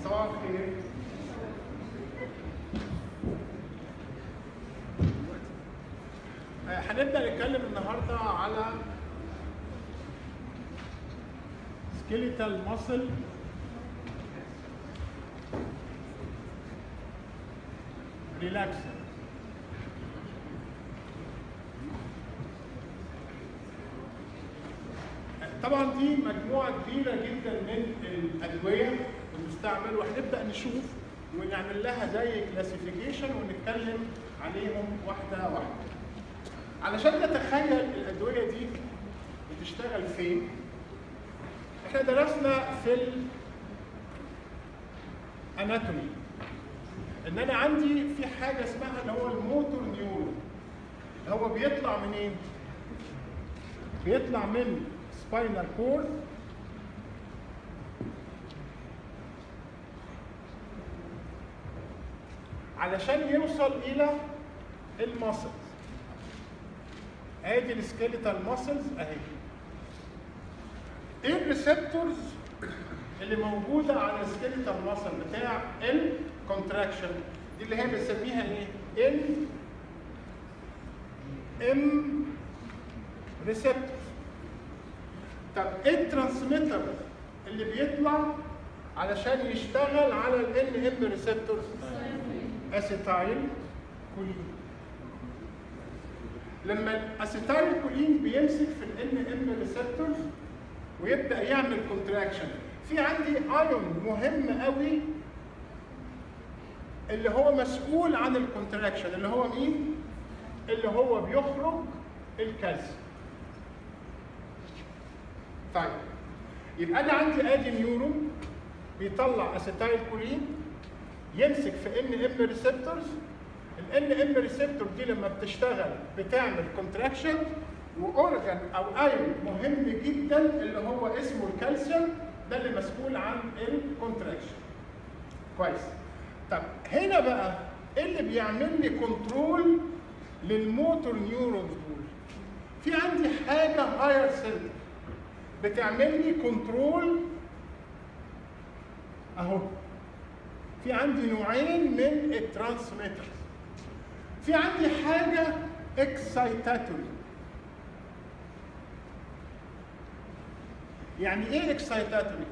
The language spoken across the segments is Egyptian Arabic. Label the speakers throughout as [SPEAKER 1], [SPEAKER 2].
[SPEAKER 1] صباح الخير آه، هنبدا نتكلم النهارده على سكيليتال ماسل ريلاكسر طبعا دي مجموعه كبيره جدا من الادويه المستعمل وهنبدا نشوف ونعمل لها زي كلاسيفيكيشن ونتكلم عليهم واحده واحده. علشان نتخيل الادويه دي بتشتغل فين احنا درسنا في الاناتومي ان انا عندي في حاجه اسمها اللي هو الموتور نيورون هو بيطلع منين؟ بيطلع من سباينال كورد علشان يوصل الى الماسلز ادي السكيليتال ماسلز اهي ايه الريسبتورز اللي موجوده على السكيليتال ماسل بتاع الكونتراكشن دي اللي هي بنسميها ايه؟ ال ام ريسبتورز طب ايه الترانسميتر اللي بيطلع علشان يشتغل على ال ام ريسبتورز؟ اسيتايل كولين لما الاسيتايل كولين بيمسك في الان ام ريسبتورز ويبدا يعمل كونتراكشن في عندي ايون مهم قوي اللي هو مسؤول عن الكونتراكشن اللي هو مين اللي هو بيخرج الكالسيوم طيب يبقى انا عندي ادي نيورون بيطلع اسيتايل كولين يمسك في ان ام ريسبتورز الان ام ريسبتور دي لما بتشتغل بتعمل كونتراكشن واورجان او ايون مهم جدا اللي هو اسمه الكالسيوم ده اللي مسؤول عن الكونتراكشن كويس طب هنا بقى ايه اللي بيعمل لي كنترول للموتور نيورونز دول في عندي حاجه هاير سنتر بتعمل لي كنترول اهو في عندي نوعين من الترانسميترز في عندي حاجه اكسايتاتوري يعني ايه اكسايتاتوري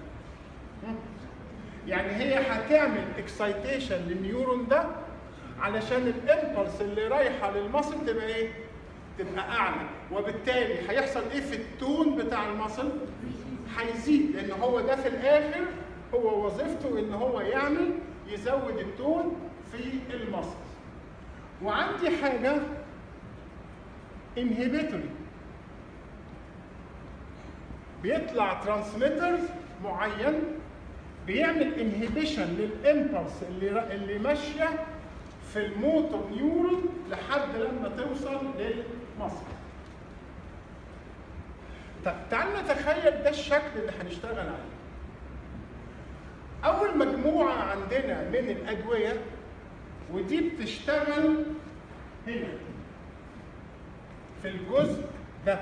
[SPEAKER 1] يعني هي هتعمل اكسايتيشن للنيورون ده علشان الامبلس اللي رايحه للمصل تبقى ايه تبقى اعلى وبالتالي هيحصل ايه في التون بتاع المصل هيزيد لان هو ده في الاخر هو وظيفته ان هو يعمل يزود التون في المصل وعندي حاجه انهبيتوري بيطلع ترانسميترز معين بيعمل انهبيشن للامبلس اللي اللي ماشيه في الموتور نيورون لحد لما توصل للمصل. طب تعال نتخيل ده الشكل اللي هنشتغل عليه. أول مجموعة عندنا من الأدوية ودي بتشتغل هنا في الجزء ده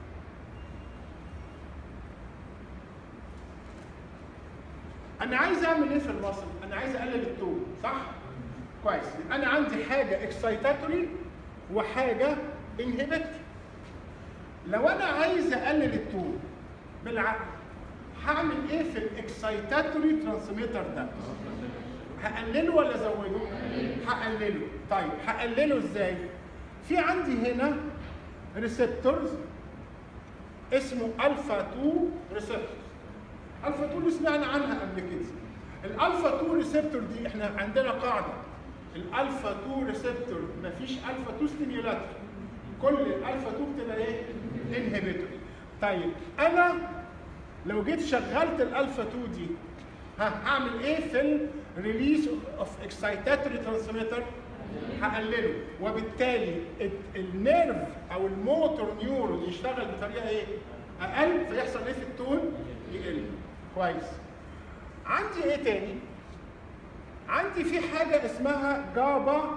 [SPEAKER 1] انا عايز اعمل ايه في المصل انا عايز اقلل التون صح كويس انا عندي حاجه اكسايتاتوري وحاجه انهبيتوري لو انا عايز اقلل التون بالعقل هعمل ايه في الاكسايتاتوري ترانسميتر ده هقلله ولا ازوده هقلله طيب هقلله ازاي في عندي هنا ريسبتورز اسمه الفا 2 ريسبتورز الفا 2 اللي سمعنا عنها قبل كده الالفا 2 ريسبتور دي احنا عندنا قاعده الالفا 2 ريسبتور مفيش الفا 2 ستيميولاتور كل الالفا 2 بتبقى ايه انهبيتوري طيب انا لو جيت شغلت الالفا 2 دي ها هعمل ايه في الريليس اوف اكسايتاتوري ترانسميتر هقلله وبالتالي النيرف او الموتور نيورون يشتغل بطريقه ايه اقل فيحصل ايه في التون يقل كويس عندي ايه تاني عندي في حاجه اسمها جابا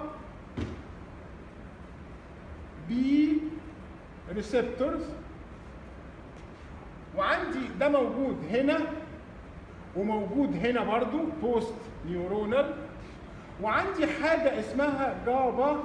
[SPEAKER 1] بي ريسبتورز وعندي ده موجود هنا وموجود هنا برضو بوست نيورونال وعندي حاجه اسمها جابا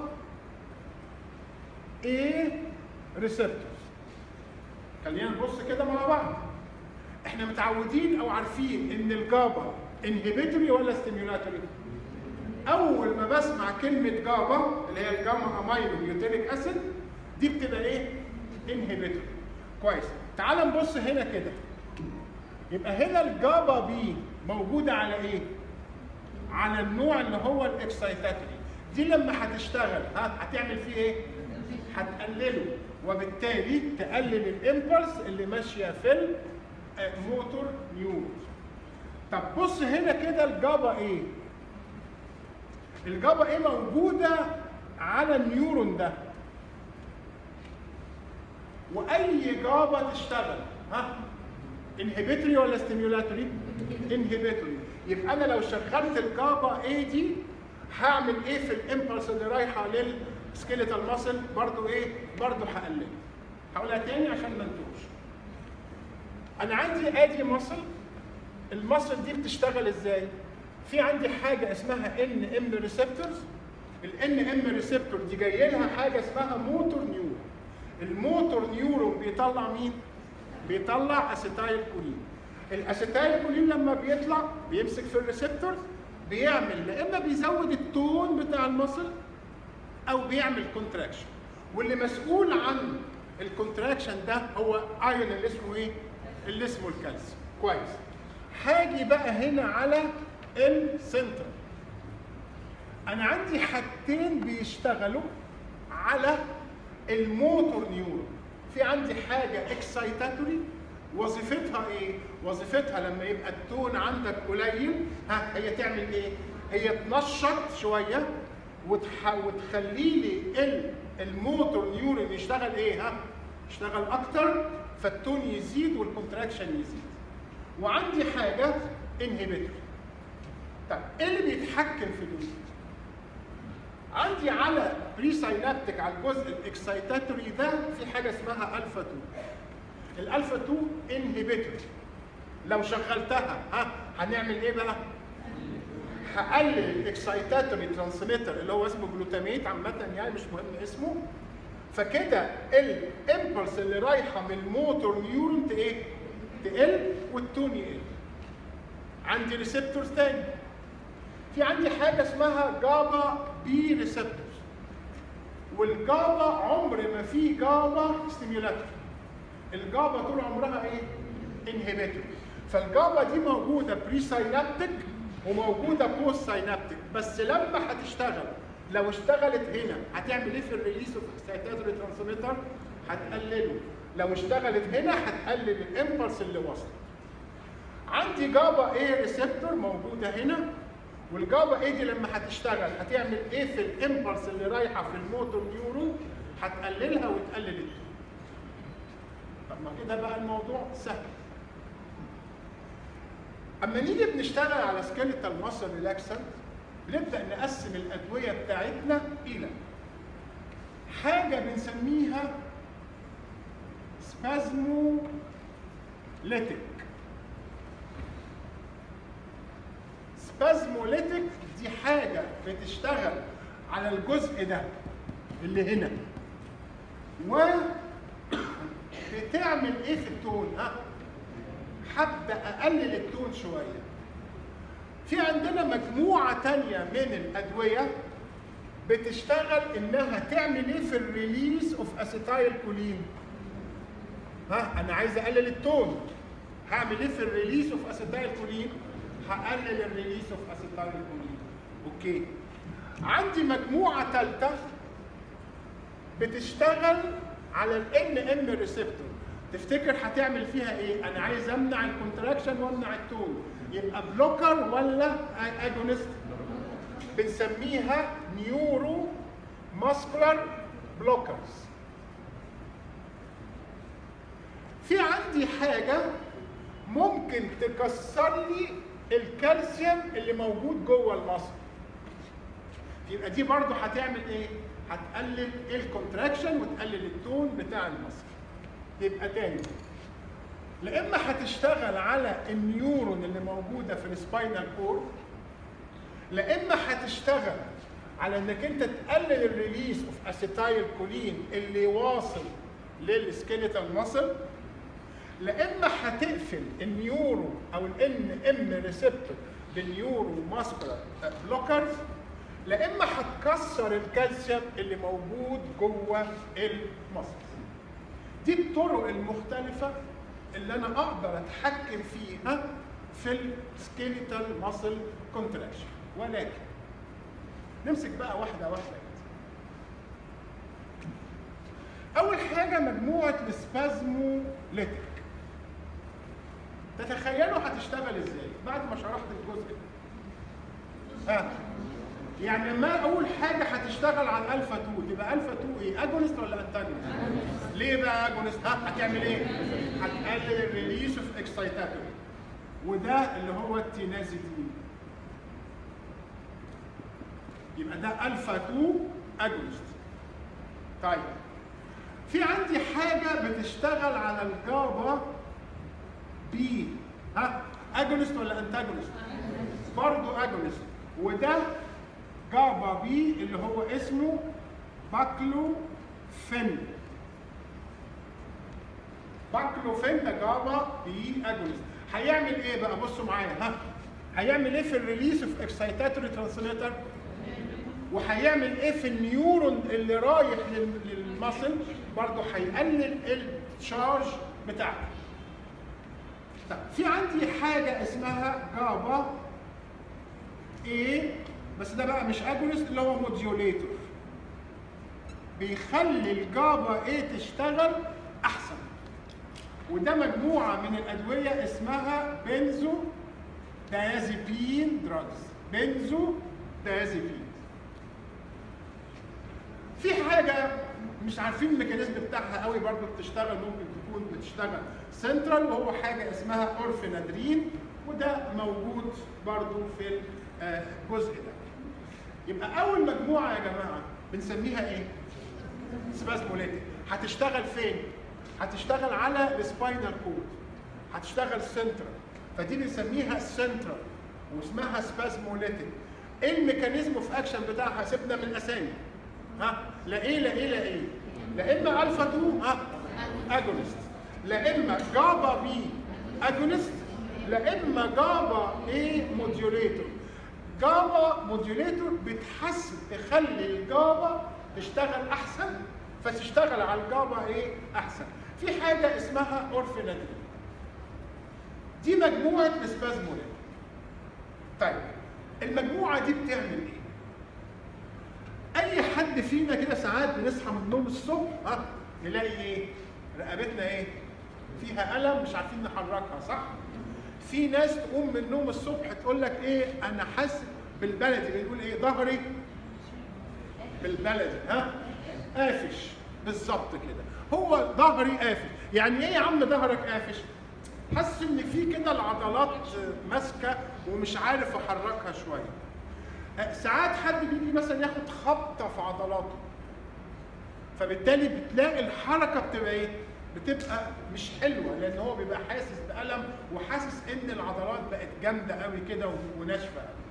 [SPEAKER 1] اي ريسبتورز خلينا نبص كده مع بعض احنا متعودين او عارفين ان الجابا انهبيتوري ولا ستيميولاتوري اول ما بسمع كلمه جابا اللي هي الجاما امينو بيوتيريك اسيد دي بتبقى ايه انهبيتوري كويس تعال نبص هنا كده يبقى هنا الجابا بي موجوده على ايه على النوع اللي هو الاكسايتاتوري دي لما هتشتغل ها هتعمل فيه ايه هتقلله وبالتالي تقلل الامبلس اللي ماشيه في الموتور نيورون طب بص هنا كده الجابا ايه الجابا ايه موجوده على النيورون ده واي جابا تشتغل ها انهبيتوري ولا ستيميولاتوري انهبيتوري يبقى انا لو شغلت الجابا اي دي هعمل ايه في الامبلس اللي رايحه للسكيليتال ماسل برضو ايه برضو هقلل هقولها تاني عشان ما نتوهش انا عندي ادي ماسل الماسل دي بتشتغل ازاي في عندي حاجه اسمها ان ام ريسبتورز الان ام ريسبتور دي جاي لها حاجه اسمها موتور نيورون الموتور نيورون بيطلع مين بيطلع اسيتايل كولين الاسيتايل كولين لما بيطلع بيمسك في الريسبتورز بيعمل لا اما بيزود التون بتاع المصل او بيعمل كونتراكشن واللي مسؤول عن الكونتراكشن ده هو ايون اللي اسمه ايه اللي اسمه الكالسيوم كويس هاجي بقى هنا على السنتر انا عندي حاجتين بيشتغلوا على الموتور نيورون في عندي حاجه اكسايتاتوري وظيفتها ايه وظيفتها لما يبقى التون عندك قليل ها هي تعمل ايه هي تنشط شويه وتح... وتخلي لي الموتور نيورون يشتغل ايه ها يشتغل اكتر فالتون يزيد والكونتراكشن يزيد وعندي حاجه انهبيتور طب ايه اللي بيتحكم في دول عندي على بري ساينابتيك على الجزء الاكسايتاتوري ده في حاجه اسمها الفا 2 الالفا 2 انهبيتور لو شغلتها ها هنعمل ايه بقى هقلل الاكسايتاتوري ترانسميتر اللي هو اسمه جلوتاميت عامه يعني مش مهم اسمه فكده الامبلس اللي رايحه من الموتور نيورون ايه تقل والتون يقل عندي ريسبتورز تاني في عندي حاجه اسمها جابا بي ريسبتورز والجابا عمر ما في جابا ستيميولاتور الجابا طول عمرها ايه انهبيتور فالجابا دي موجوده بري ساينابتيك وموجوده بوست ساينابتيك بس لما هتشتغل لو اشتغلت هنا هتعمل ايه في الريليس اوف اكسايتاتوري ترانسميتر هتقلله لو اشتغلت هنا هتقلل الامبلس اللي وصل عندي جابا ايه ريسبتور موجوده هنا والجابا ايه دي لما هتشتغل هتعمل ايه في الامبلس اللي رايحه في الموتور نيورون هتقللها وتقلل التون طب ما كده بقى الموضوع سهل اما نيجي بنشتغل على سكيليتال ماسل ريلاكسنت بنبدا نقسم الادويه بتاعتنا الى حاجه بنسميها سبازموليتيك سبازموليتيك دي حاجه بتشتغل على الجزء ده اللي هنا و بتعمل ايه في التون ها هبدا اقلل التون شويه في عندنا مجموعه تانية من الادويه بتشتغل انها تعمل ايه في الريليس اوف اسيتايل كولين ها انا عايز اقلل التون هعمل ايه في الريليس اوف اسيتايل كولين هقلل الريليس اوف اسيتايل كولين اوكي عندي مجموعه ثالثه بتشتغل على الان ام ريسبتور تفتكر هتعمل فيها ايه انا عايز امنع الكونتراكشن وامنع التون يبقى بلوكر ولا اجونست بنسميها نيورو ماسكولار بلوكرز في عندي حاجه ممكن تكسر لي الكالسيوم اللي موجود جوه المصل يبقى دي برضو هتعمل ايه هتقلل الكونتراكشن وتقلل التون بتاع المصل يبقى تاني لا اما هتشتغل على النيورون اللي موجوده في السباينال كورد لا اما هتشتغل على انك انت تقلل الريليس اوف اسيتايل كولين اللي واصل للسكيليتال ماسل لا اما هتقفل النيورو او الان ام ريسبتور بالنيورو ماسكولار بلوكرز لا اما هتكسر الكالسيوم اللي موجود جوه المصل دي الطرق المختلفه اللي انا اقدر اتحكم فيها في السكيليتال ماسل كونتراكشن ولكن نمسك بقى واحده واحده اول حاجه مجموعه السبازموليتيك تتخيلوا هتشتغل ازاي بعد ما شرحت الجزء ده ها يعني لما اول حاجه هتشتغل على الالفا 2 تبقى الفا 2 ايه اجونست ولا انتاجونست ليه بقى اجونست ها هتعمل ايه هتقلل الريليس اوف اكسايتاتوري وده اللي هو التينازيدين يبقى ده الفا 2 اجونست طيب في عندي حاجه بتشتغل على الجابا بي ها اجونست ولا انتاجونست برضه اجونست وده جابا بي اللي هو اسمه باكلو فين باكلو فين ده جابا بي اجونست هيعمل ايه بقى بصوا معايا ها هيعمل ايه في الريليس اوف اكسايتاتوري ترانسليتر وهيعمل ايه في النيورون اللي رايح للمصل برضه هيقلل التشارج بتاعته طب في عندي حاجه اسمها جابا ايه بس ده بقى مش اجونست اللي هو موديوليتور بيخلي الجابا ايه تشتغل احسن وده مجموعه من الادويه اسمها بنزو دايازيبين دراجز بنزو دايازيبين في حاجه مش عارفين الميكانيزم بتاعها قوي برضو بتشتغل ممكن تكون بتشتغل سنترال وهو حاجه اسمها اورفينادرين وده موجود برضو في الجزء ده يبقى اول مجموعه يا جماعه بنسميها ايه سبازموليتيك هتشتغل فين هتشتغل على السباينال كود هتشتغل سنترال فدي بنسميها سنترال واسمها سبازموليتيك ايه الميكانيزم اوف اكشن بتاعها سيبنا من الاسامي ها لا ايه لا ايه لا ايه لا اما الفا 2 ها اجونست لا اما جابا بي اجونست لا اما جابا ايه موديوليتور جابا موديوليتور بتحسن تخلي الجابا تشتغل احسن فتشتغل على الجابا ايه احسن في حاجه اسمها اورفينادين دي مجموعه السبازمولين طيب المجموعه دي بتعمل ايه اي حد فينا كده ساعات بنصحى من النوم الصبح ها نلاقي ايه رقبتنا ايه فيها الم مش عارفين نحركها صح في ناس تقوم من النوم الصبح تقول لك ايه انا حاسس بالبلدي بنقول ايه ظهري بالبلدي ها قافش بالظبط كده هو ظهري قافش يعني ايه يا عم ظهرك قافش حاسس ان في كده العضلات ماسكه ومش عارف احركها شويه ساعات حد بيجي مثلا ياخد خبطه في عضلاته فبالتالي بتلاقي الحركه بتبقى ايه بتبقى مش حلوه لان هو بيبقى حاسس بالم وحاسس ان العضلات بقت جامده قوي كده وناشفه قوي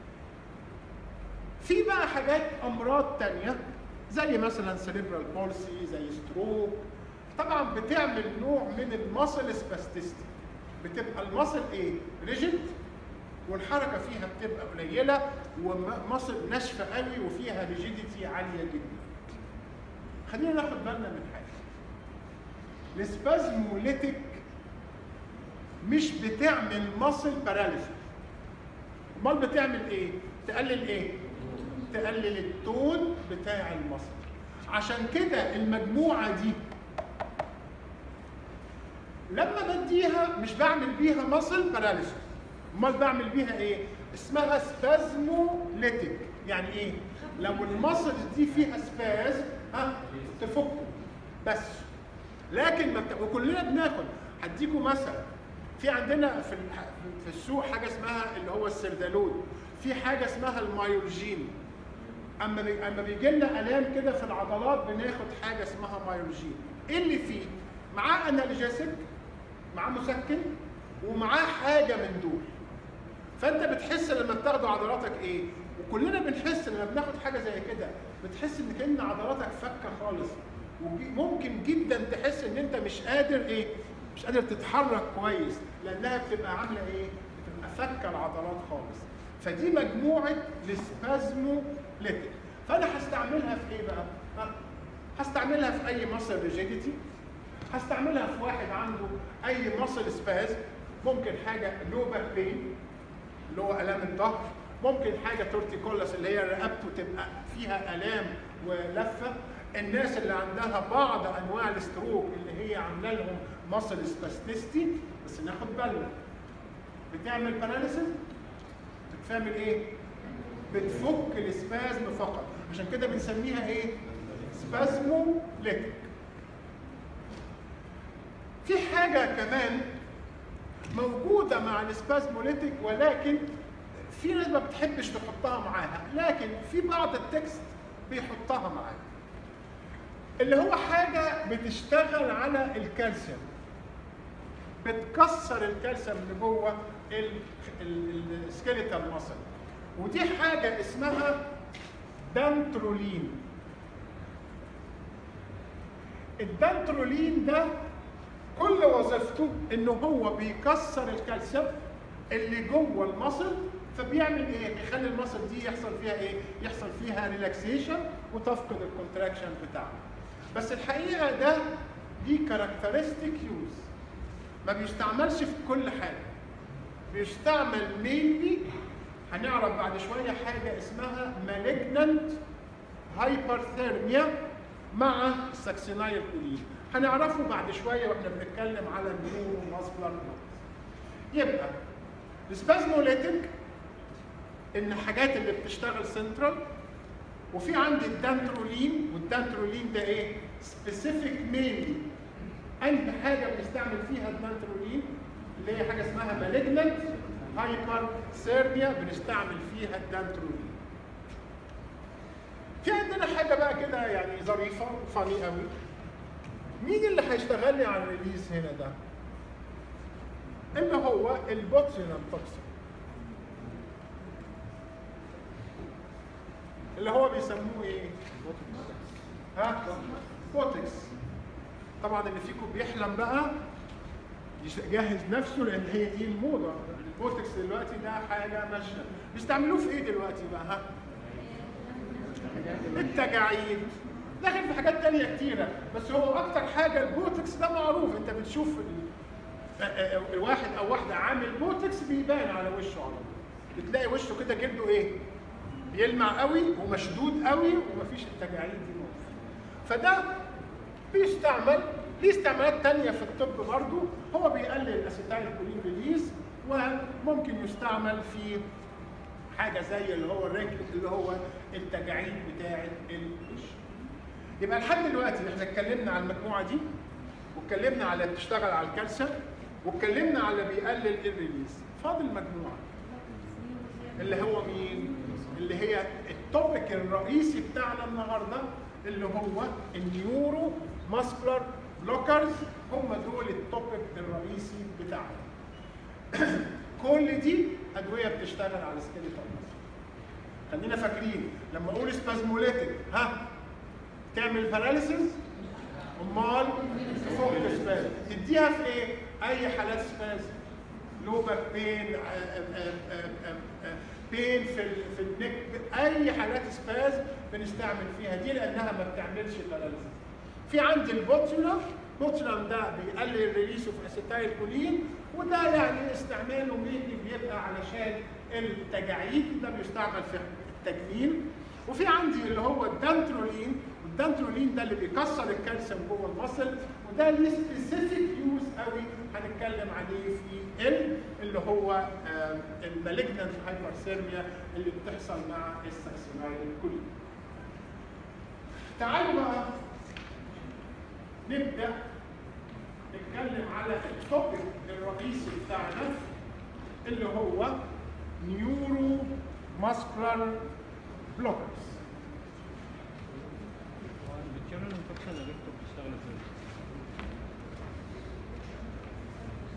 [SPEAKER 1] في بقى حاجات امراض تانية زي مثلا سيريبرال بولسي زي ستروك طبعا بتعمل نوع من الماسل سباستيستي بتبقى الماسل ايه ريجيد والحركه فيها بتبقى قليله ومصل ناشفه قوي وفيها ريجيديتي عاليه جدا خلينا ناخد بالنا من حاجه السبازموليتيك مش بتعمل ماسل باراليسيس امال بتعمل ايه تقلل ايه تقلل التون بتاع المصل عشان كده المجموعه دي لما بديها مش بعمل بيها ماسل باراليسيس امال بعمل بيها ايه اسمها سبازموليتيك يعني ايه لو المصل دي فيها سباز ها تفكه بس لكن ما بت... وكلنا بناخد هديكم مثل في عندنا في في السوق حاجه اسمها اللي هو السردالون في حاجه اسمها المايولجين اما بي... اما بيجي لنا الام كده في العضلات بناخد حاجه اسمها مايولجين ايه اللي فيه معاه انالجيسك معاه مسكن ومعاه حاجه من دول فانت بتحس لما بتاخده عضلاتك ايه وكلنا بنحس لما بناخد حاجه زي كده بتحس ان كان عضلاتك فكه خالص وممكن جدا تحس ان انت مش قادر ايه مش قادر تتحرك كويس لانها بتبقى عامله ايه بتبقى فكه العضلات خالص فدي مجموعه السبازموليتيك فانا هستعملها في ايه بقى ها؟ هستعملها في اي مصل ريجيديتي هستعملها في واحد عنده اي مصل سباز ممكن حاجه لو باك بين اللي هو الام الظهر ممكن حاجه تورتيكولاس اللي هي رقبته تبقى فيها الام ولفه الناس اللي عندها بعض انواع الستروك اللي هي عامله لهم مصل سباستيستي بس ناخد بالنا بتعمل باراليسيس بتعمل ايه؟ بتفك السبازم فقط عشان كده بنسميها ايه؟ سبازموليتيك في حاجه كمان موجوده مع السبازموليتيك ولكن في ناس ما بتحبش تحطها معاها لكن في بعض التكست بيحطها معاها اللي هو حاجه بتشتغل على الكالسيوم بتكسر الكالسيوم اللي جوه السكيليتال ماسل ودي حاجه اسمها دانترولين الدانترولين ده كل وظيفته ان هو بيكسر الكالسيوم اللي جوه المصل فبيعمل ايه؟ بيخلي المصل دي يحصل فيها ايه؟ يحصل فيها ريلاكسيشن وتفقد الكونتراكشن بتاعها. بس الحقيقه ده ليه كاركترستيك يوز ما بيستعملش في كل حاجه. بيستعمل مينلي هنعرف بعد شويه حاجه اسمها مالجنانت هايبرثيرميا مع الساكسينايل كولين. هنعرفه بعد شويه واحنا بنتكلم على النيورو ماسكولار يبقى السبازموليتيك ان الحاجات اللي بتشتغل سنترال وفي عندي الدانترولين والدانترولين ده ايه؟ سبيسيفيك مينلي انهي حاجه بنستعمل فيها الدانترولين اللي هي حاجه اسمها مالجنت هايبر سيربيا بنستعمل فيها الدانترولين. في عندنا حاجه بقى كده يعني ظريفه فاني قوي مين اللي هيشتغل لي على الريليز هنا ده؟ اللي هو البوتسينال توكسين اللي هو بيسموه ايه؟ ها؟ بوتكس طبعا اللي فيكم بيحلم بقى يجهز نفسه لان هي دي الموضه البوتكس دلوقتي ده حاجه ماشيه بيستعملوه في ايه دلوقتي بقى ها؟ التجاعيد داخل في حاجات تانية كتيرة بس هو أكتر حاجة البوتكس ده معروف أنت بتشوف الواحد أو واحدة عامل بوتكس بيبان على وشه على طول بتلاقي وشه كده جلده إيه؟ بيلمع قوي ومشدود قوي ومفيش التجاعيد دي موجودة فده بيستعمل ليه استعمالات تانية في الطب برضه هو بيقلل الاسيتايل كولين ريليز وممكن يستعمل في حاجه زي اللي هو الرينكل اللي هو التجاعيد بتاعه الوش. يبقى لحد دلوقتي احنا اتكلمنا على المجموعه دي واتكلمنا على اللي بتشتغل على الكالسيوم واتكلمنا على اللي بيقلل الريليز فاضل مجموعه اللي هو مين؟ اللي هي التوبيك الرئيسي بتاعنا النهارده اللي هو النيورو ماسكولار بلوكرز هم دول التوبيك الرئيسي بتاعنا. كل دي ادويه بتشتغل على السكيليتال خلينا فاكرين لما اقول سبازموليتيك ها تعمل باراليسيس امال تفوق السباز تديها في ايه؟ اي حالات سباز لوبك بين بين في ال في النك اي حالات سباز بنستعمل فيها دي لانها ما بتعملش باراليسيس في عندي البوتسولام البوتسولام ده بيقلل الريليس اوف اسيتايل كولين وده يعني استعماله مينلي بيبقى علشان التجاعيد ده بيستعمل في التجميل وفي عندي اللي هو الدانترولين والدانترولين ده اللي بيكسر الكالسيوم جوه المصل وده ليه سبيسيفيك يوز قوي هنتكلم عليه في ال اللي هو المالجنت هايبرثيرميا اللي بتحصل مع الساكسينايل كولين. تعالوا بقى نبدا نتكلم على التوبيك الرئيسي بتاعنا اللي هو نيورو ماسكولار بلوكرز
[SPEAKER 2] البكتيريا الانفكشن يا دكتور بتشتغل ازاي؟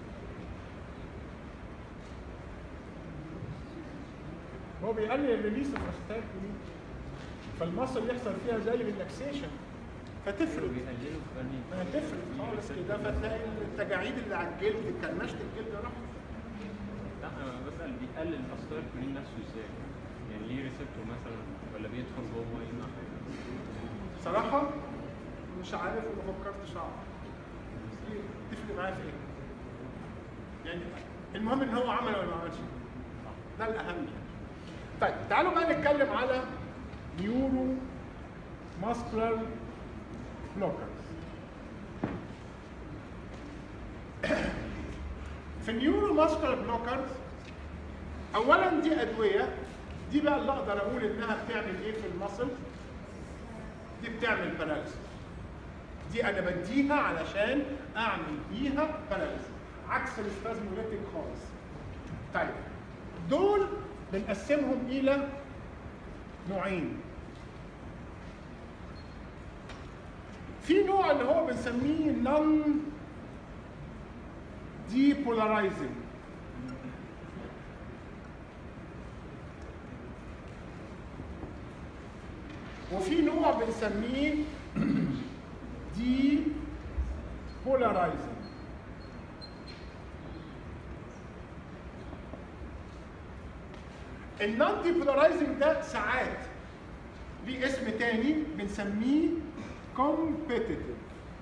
[SPEAKER 1] هو بيقلل الريليس اوف اسيتايل كولين فالمصل يحصل فيها زي ريلاكسيشن فتفرق
[SPEAKER 2] بيقللوا فني
[SPEAKER 1] ما هتفرق خالص كده فتلاقي التجاعيد اللي على الجلد كرمشة الجلد راحت
[SPEAKER 2] لا انا بسال بيقلل الاستايل كولين نفسه ازاي؟ يعني ليه ريسبتور مثلا ولا بيدخل جوه يمنع حاجه؟
[SPEAKER 1] صراحة مش عارف وما فكرتش اعرف تفرق معايا في ايه؟ يعني المهم ان هو عمل ولا ما عملش ده الاهم يعني طيب تعالوا بقى نتكلم على نيورو ماسكولار بلوكرز في النيورو ماسكولار بلوكرز اولا دي ادويه دي بقى اللي اقدر اقول انها بتعمل ايه في المصل دي بتعمل باراليسيس دي انا بديها علشان اعمل بيها باراليسيس عكس السبازموليتيك خالص طيب دول بنقسمهم الى نوعين في نوع اللي هو بنسميه نون ديبولارايزنج وفي نوع بنسميه دي بولارايزنج النون دي بولارايزنج ده ساعات ليه اسم تاني بنسميه competitive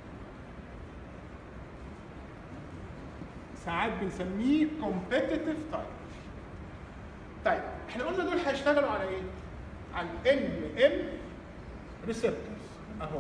[SPEAKER 1] ساعات بنسميه competitive type طيب احنا قلنا دول هيشتغلوا على ايه؟ على ال ام ريسبتورز اهم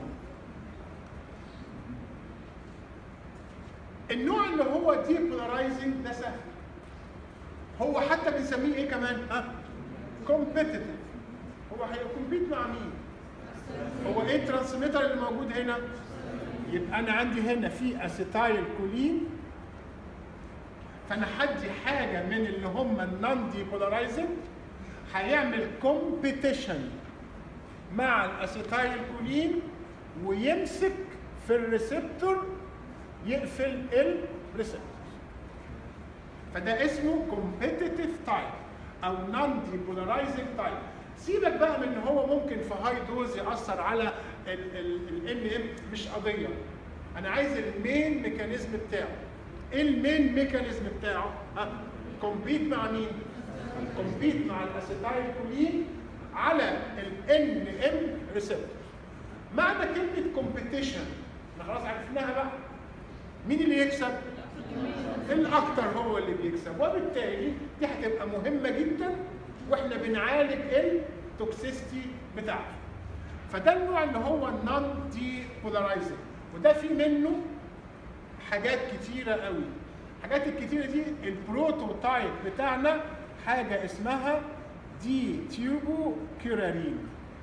[SPEAKER 1] النوع اللي هو ديبولارايزنج ده سهل هو حتى بنسميه ايه كمان؟ ها؟ كومبيتيتيف هو هيكمبيت مع مين؟ هو ايه الترانسميتر اللي موجود هنا؟ يبقى انا عندي هنا في اسيتايل كولين فانا هدي حاجه من اللي هم النون ديبولارايزنج هيعمل كومبيتيشن مع الاسيتايل كولين ويمسك في الريسبتور يقفل الريسبتور فده اسمه competitive type او non depolarizing type سيبك بقى من ان هو ممكن في هاي دوز ياثر على الام ام مش قضيه انا عايز المين ميكانيزم بتاعه ايه المين ميكانيزم بتاعه ها كومبيت مع مين كومبيت مع الاسيتايل كولين على الان ام ريسبتور معنى كلمه كومبيتيشن احنا خلاص عرفناها بقى مين اللي يكسب الاكتر هو اللي بيكسب وبالتالي دي هتبقى مهمه جدا واحنا بنعالج التوكسيستي بتاعته فده النوع اللي هو النون دي بولارايزنج وده في منه حاجات كتيره قوي الحاجات الكتيره دي البروتوتايب بتاعنا حاجه اسمها دي تيوبو كيرارين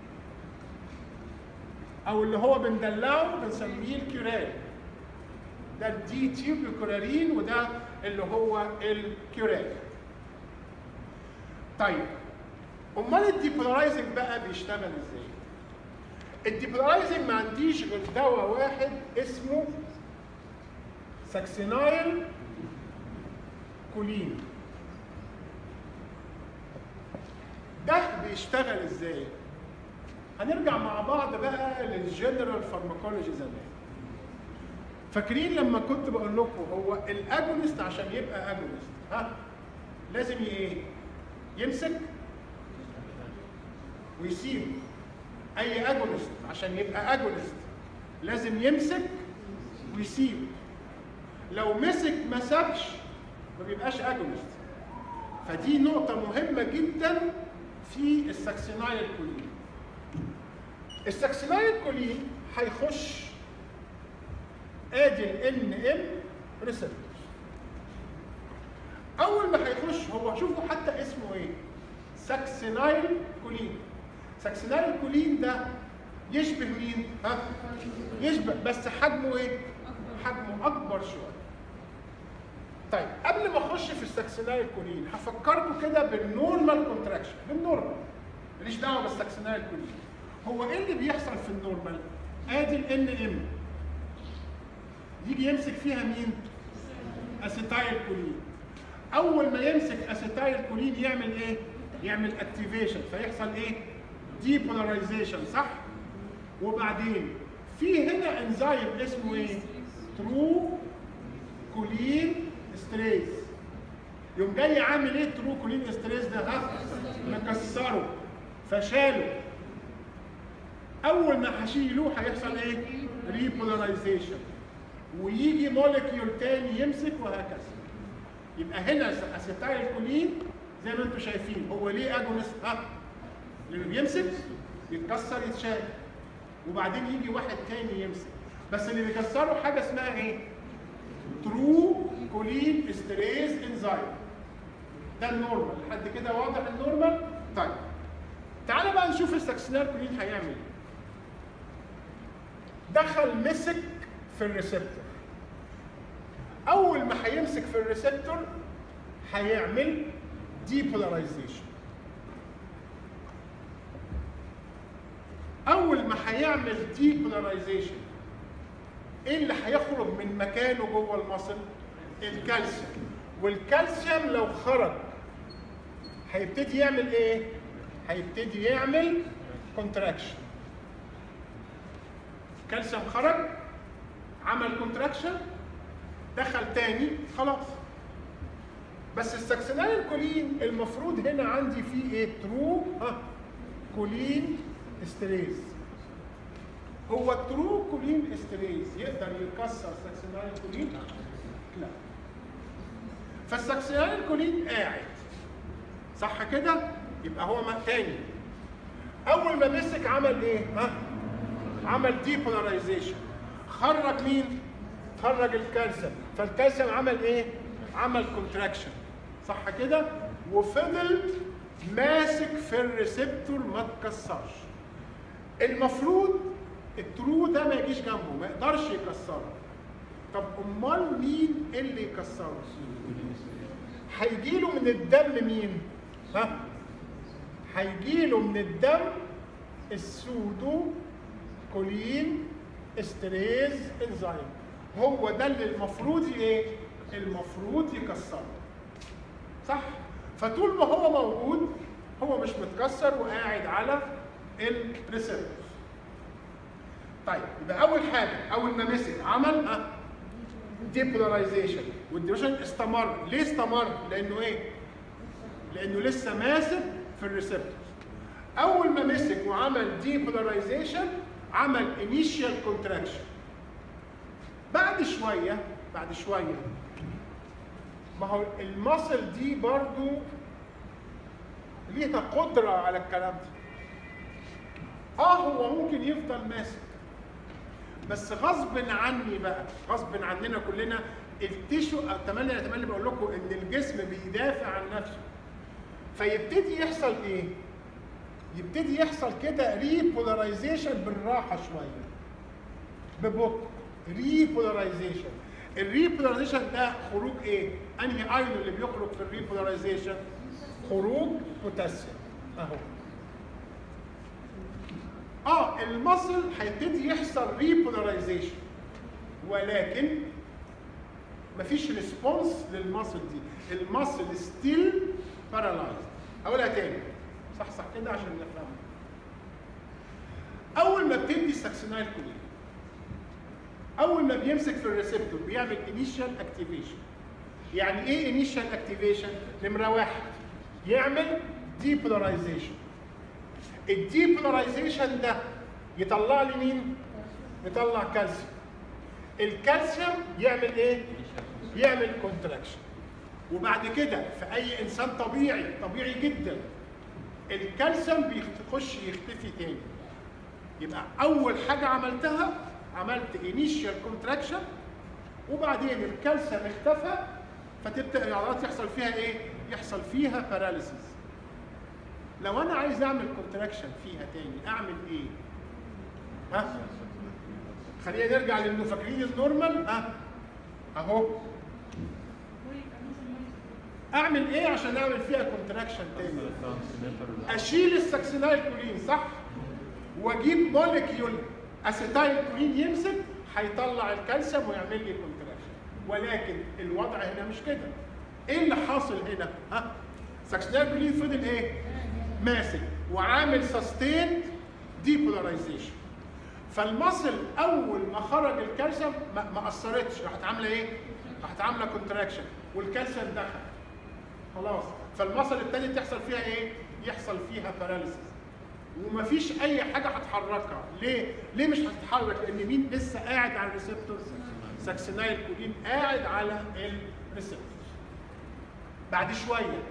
[SPEAKER 1] او اللي هو بندلعه بنسميه الكيرال ده الدي تيوب كورارين وده اللي هو الكيورال طيب امال الديبولارايزنج بقى بيشتغل ازاي الديبولارايزنج ما عنديش غير دواء واحد اسمه ساكسينايل كولين ده بيشتغل ازاي هنرجع مع بعض بقى للجنرال فارماكولوجي زمان فاكرين لما كنت بقول لكم هو الاجونست عشان يبقى اجونست ها لازم ايه يمسك ويسيب اي اجونست عشان يبقى اجونست لازم يمسك ويسيب لو مسك ما سابش ما بيبقاش اجونست فدي نقطة مهمة جدا في الساكسينايل كولين الساكسينايل كولين هيخش ادي الان ام ريسبتور اول ما هيخش هو شوفوا حتى اسمه ايه ساكسينايل كولين ساكسينايل كولين ده يشبه مين ها يشبه بس حجمه ايه حجمه اكبر شويه طيب قبل ما اخش في الساكسينايل كولين هفكركم كده بالنورمال كونتراكشن بالنورمال ماليش دعوه بالساكسينايل كولين هو ايه اللي بيحصل في النورمال ادي الان ام يجي يمسك فيها مين؟ اسيتايل كولين. اول ما يمسك اسيتايل كولين يعمل ايه؟ يعمل اكتيفيشن فيحصل ايه ديبولاريزيشن صح وبعدين في هنا انزيم اسمه ايه ترو كولين ستريز يوم جاي عامل ايه ترو كولين ستريز ده ها مكسره فشاله اول ما هشيله هيحصل ايه ريبولاريزيشن ويجي مولكيول تاني يمسك وهكذا يبقى هنا اسيتايل كولين زي ما انتم شايفين هو ليه اجونست ها اللي بيمسك يتكسر يتشال وبعدين يجي واحد تاني يمسك بس اللي بيكسره حاجه اسمها ايه ترو كولين استريز انزيم ده النورمال لحد كده واضح النورمال طيب تعالى بقى نشوف السكسينال كولين هيعمل ايه دخل مسك في الريسبتور اول ما هيمسك في الريسبتور هيعمل ديبولاريزيشن اول ما هيعمل ديبولاريزيشن ايه اللي هيخرج من مكانه جوه المصل الكالسيوم والكالسيوم لو خرج هيبتدي يعمل ايه هيبتدي يعمل كونتراكشن كالسيوم خرج عمل كونتراكشن دخل تاني خلاص بس السكسنال الكولين المفروض هنا عندي فيه ايه ترو ها كولين استريز هو الترو كولين استريز يقدر يكسر سكسنال الكولين لا فالسكسنال الكولين قاعد صح كده يبقى هو ما- تاني اول ما مسك عمل ايه ها عمل ديبولاريزيشن خرج مين خرج الكالسيوم فالكالسيوم عمل ايه عمل كونتراكشن صح كده وفضل ماسك في الريسبتور ما اتكسرش المفروض الترو ده ما يجيش جنبه ما يقدرش يكسره طب امال مين اللي يكسره هيجيله من الدم مين ها هيجيله من الدم السودو كولين استريز انزيم هو ده اللي المفروض ايه المفروض يكسره صح فطول ما هو موجود هو مش متكسر وقاعد على الريسبتور طيب يبقى اول حاجه اول ما مسك عمل ها ديبولاريزيشن والديبولاريزيشن استمر ليه استمر لانه ايه لانه لسه ماسك في الريسبتور اول ما مسك وعمل ديبولاريزيشن عمل انيشال كونتراكشن بعد شويه بعد شويه ما هو المصل دي برضو ليها قدره على الكلام ده اه هو ممكن يفضل ماسك بس غصب عني بقى غصب عننا كلنا التشو اتمنى اتمنى بقول لكم ان الجسم بيدافع عن نفسه فيبتدي يحصل ايه؟ يبتدي يحصل كده ريبولاريزيشن بالراحه شويه ببطء ريبولاريزيشن الريبولاريزيشن ده خروج ايه؟ انهي ايون اللي بيخرج في الريبولاريزيشن؟ خروج بوتاسيوم اهو اه المصل هيبتدي يحصل ريبولاريزيشن ولكن مفيش ريسبونس للمصل دي المصل ستيل بارالايزد اقولها تاني صح صح كده عشان نفهمها اول ما بتدي ساكسينايل كولين اول ما بيمسك في الريسبتور بيعمل انيشال اكتيفيشن يعني ايه انيشال اكتيفيشن نمره واحد يعمل ديبولاريزيشن الديبولاريزيشن ده يطلع لي مين يطلع كالسيوم الكالسيوم يعمل ايه يعمل كونتراكشن وبعد كده في اي انسان طبيعي طبيعي جدا الكالسيوم بيخش يختفي تاني يبقى اول حاجه عملتها عملت انيشال كونتراكشن وبعدين الكالسيوم اختفى فتبدا العضلات يحصل فيها ايه يحصل فيها باراليسيس لو انا عايز اعمل كونتراكشن فيها تاني اعمل ايه ها خلينا نرجع لانه فاكرين النورمال ها اهو اعمل ايه عشان اعمل فيها كونتراكشن تاني اشيل السكسينايل كولين صح واجيب مولكيول اسيتايل كولين يمسك هيطلع الكالسيوم ويعمل لي كونتراكشن ولكن الوضع هنا مش كده ايه اللي حاصل هنا ها سكسينايل كولين فضل ايه ماسك وعامل سستين ديبولاريزيشن فالمصل اول ما خرج الكالسيوم ما, ما اثرتش راحت عامله ايه؟ راحت عامله كونتراكشن والكالسيوم دخل خلاص فالمصل التاني تحصل فيها ايه؟ يحصل فيها باراليسيس ومفيش اي حاجه هتحركها ليه؟ ليه مش هتتحرك؟ لان مين لسه قاعد على الريسبتور؟ ساكسينايل كولين قاعد على الريسبتور بعد شويه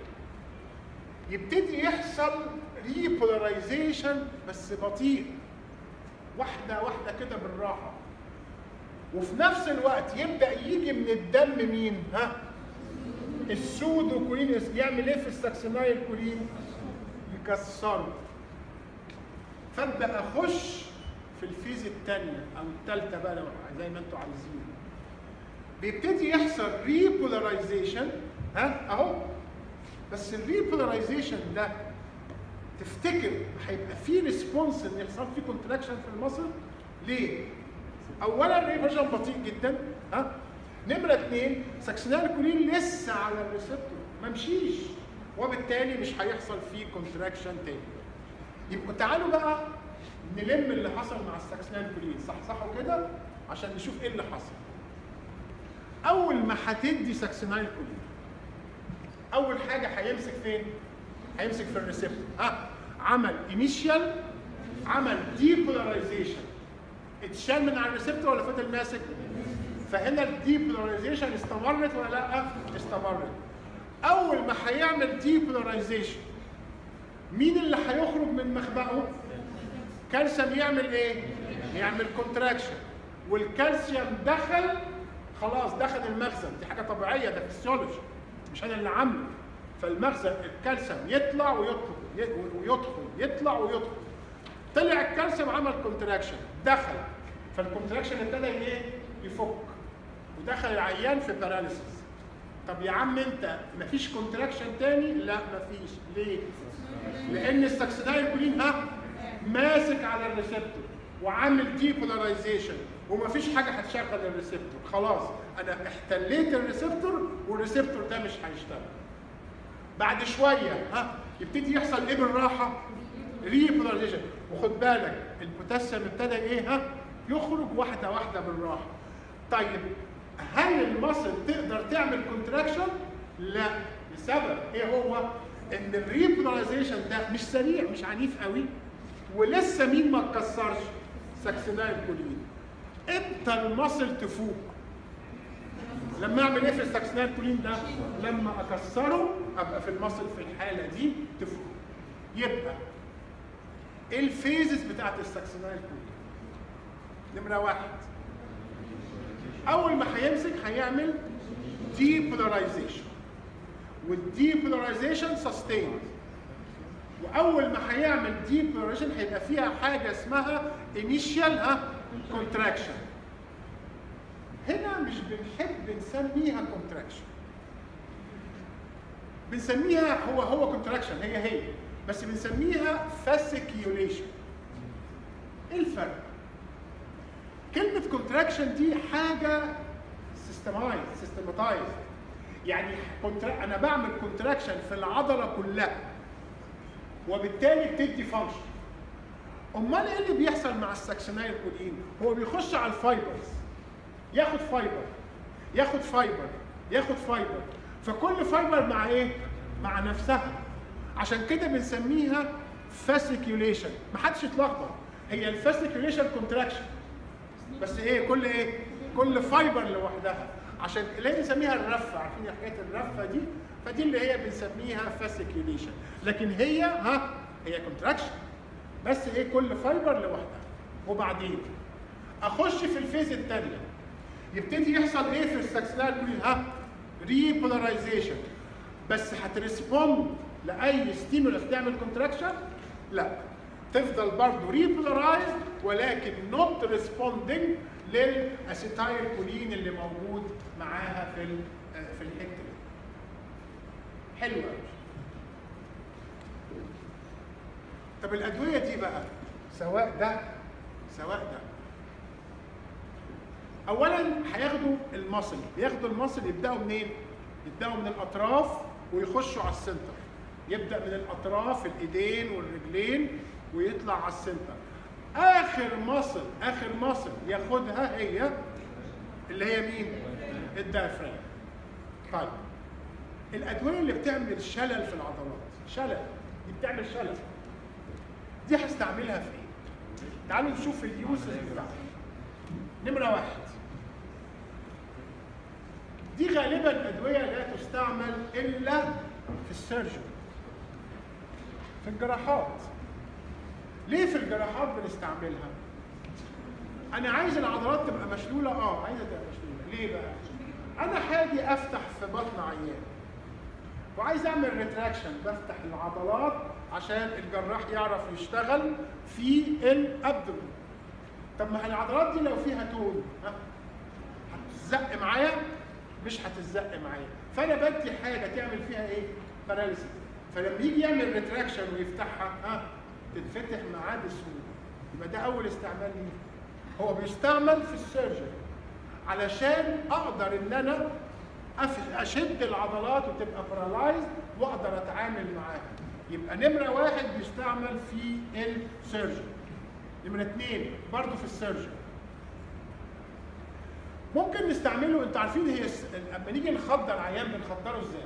[SPEAKER 1] يبتدي يحصل ريبولاريزيشن بس بطيء واحده واحده كده بالراحه وفي نفس الوقت يبدا يجي من الدم مين ها السودو كولين يعمل ايه في الساكسينايل كولين يكسره فابدا اخش في الفيز الثانيه او الثالثه بقى لو زي ما انتم عايزين بيبتدي يحصل ريبولاريزيشن ها اهو بس الريبولاريزيشن ده تفتكر هيبقى فيه ريسبونس ان يحصل فيه كونتراكشن في المصل ليه؟ اولا الريفرجن بطيء جدا ها نمره اثنين ساكسينال كولين لسه على الريسبتور ما مشيش وبالتالي مش هيحصل فيه كونتراكشن تاني يبقوا تعالوا بقى نلم اللي حصل مع الساكسينال كولين صح صح كده عشان نشوف ايه اللي حصل اول ما هتدي ساكسينال كولين اول حاجه هيمسك فين هيمسك في الريسبتور ها عمل انيشال عمل ديبولاريزيشن اتشال من على الريسبتور ولا فضل ماسك فهنا الديبولاريزيشن استمرت ولا لا استمرت اول ما هيعمل ديبولاريزيشن مين اللي هيخرج من مخبأه كالسيوم يعمل ايه يعمل كونتراكشن والكالسيوم دخل خلاص دخل المخزن دي حاجه طبيعيه ده فيسيولوجي مش انا اللي عامله فالمخزن الكالسيوم يطلع ويدخل ويدخل يطلع ويدخل طلع الكالسيوم عمل كونتراكشن دخل فالكونتراكشن ابتدى ايه يفك ودخل العيان في باراليسيس طب يا عم انت مفيش كونتراكشن تاني لا مفيش ليه لان الساكسينايل كولين ها ماسك على الريسبتور وعامل ديبولاريزيشن ومفيش حاجه هتشغل الريسبتور خلاص انا احتليت الريسبتور والريسبتور ده مش هيشتغل بعد شويه ها يبتدي يحصل ايه بالراحه ريبولاريزيشن وخد بالك البوتاسيوم ابتدى ايه ها يخرج واحده واحده بالراحه طيب هل المصل تقدر تعمل كونتراكشن لا لسبب ايه هو ان الريبولاريزيشن ده مش سريع مش عنيف قوي ولسه مين ما اتكسرش ساكسينايل كولين امتى المصل تفوق لما اعمل ايه في الساكسينايل كولين ده لما اكسره ابقى في المصل في الحاله دي تفوق يبقى ايه الفيزز بتاعت الساكسينايل كولين نمره واحد اول ما هيمسك هيعمل ديبولاريزيشن والديبولاريزيشن سستيند واول ما هيعمل ديبولاريزيشن هيبقى فيها حاجه اسمها انيشال ها كونتراكشن هنا مش بنحب نسميها كونتراكشن بنسميها هو هو كونتراكشن هي هي بس بنسميها فاسيكيوليشن ايه الفرق كلمة كونتراكشن دي حاجة سيستمايز سيستماتايز يعني كونترا... انا بعمل كونتراكشن في العضلة كلها وبالتالي بتدي فانكشن امال ايه اللي بيحصل مع السكشنايل كولين هو بيخش على الفايبرز ياخد فايبر ياخد فايبر ياخد فايبر فكل فايبر مع ايه مع نفسها عشان كده بنسميها فاسيكيوليشن محدش يتلخبط هي الفاسيكيوليشن كونتراكشن بس ايه كل ايه كل فايبر لوحدها عشان ليه بنسميها الرفه عارفين حكايه الرفه دي فدي اللي هي بنسميها فاسيكيوليشن لكن هي ها هي كونتراكشن بس ايه كل فايبر لوحدها وبعدين اخش في الفيز الثانيه يبتدي يحصل ايه في السكسنال كولين ها ريبولاريزيشن بس هتريسبوند لاي ستيمولس تعمل كونتراكشن لا تفضل برضه ريبولارايزد ولكن نوت ريسبوندنج للاسيتايل كولين اللي موجود معاها في في الحته دي. حلو قوي. طب الادويه دي بقى سواء ده سواء ده اولا هياخدوا المصل بياخدوا المصل يبداوا منين؟ يبداوا من الاطراف ويخشوا على السنتر يبدا من الاطراف الايدين والرجلين ويطلع على السنتر اخر مصل اخر مصل ياخدها هي اللي هي مين الدايفرام طيب الادويه اللي بتعمل شلل في العضلات شلل دي بتعمل شلل دي هستعملها في ايه تعالوا نشوف اليوسز بتاعتها نمره واحد دي غالبا ادويه لا تستعمل الا في السيرجري في الجراحات ليه في الجراحات بنستعملها انا عايز العضلات تبقى مشلوله اه عايزها تبقى مشلوله ليه بقى انا هاجي افتح في بطن عيان وعايز اعمل ريتراكشن بفتح العضلات عشان الجراح يعرف يشتغل في الابدومين طب ما العضلات دي لو فيها تون ها هتزق معايا مش هتزق معايا فانا بدي حاجه تعمل فيها ايه باراليسيس فلما يجي يعمل ريتراكشن ويفتحها ها تتفتح معاه بسهوله يبقى ده اول استعمال ليه هو بيستعمل في السيرجري علشان اقدر ان انا أف- اشد العضلات وتبقى بارالايز واقدر اتعامل معاها يبقى نمره واحد بيستعمل في السيرجري نمره اثنين برضه في السيرجري ممكن نستعمله انتوا عارفين هي الس- لما نيجي نخدر عيان بنخدره ازاي؟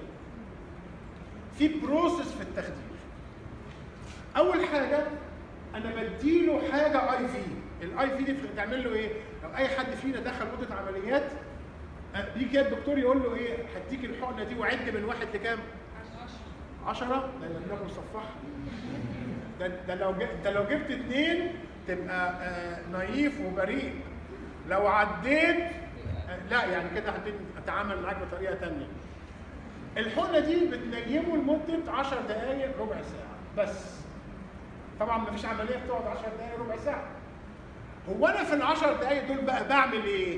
[SPEAKER 1] في بروسيس في التخدير. اول حاجه انا بديله حاجه اي في، الاي في دي بتعمل له ايه؟ لو اي حد فينا دخل اوضه عمليات آه، بيجي كده الدكتور يقول له ايه؟ هديك الحقنه دي وعد من واحد لكام؟ 10 ده اللي دماغه مصفحه ده ده لو ج- ده لو جبت اثنين تبقى آه نايف وبريء لو عديت آه لا يعني كده هبتدي اتعامل معاك بطريقه ثانيه الحقنه دي بتنيمه لمده 10 دقائق ربع ساعه بس طبعا ما فيش عمليه بتقعد 10 دقائق ربع ساعه هو انا في ال 10 دقائق دول بقى بعمل ايه؟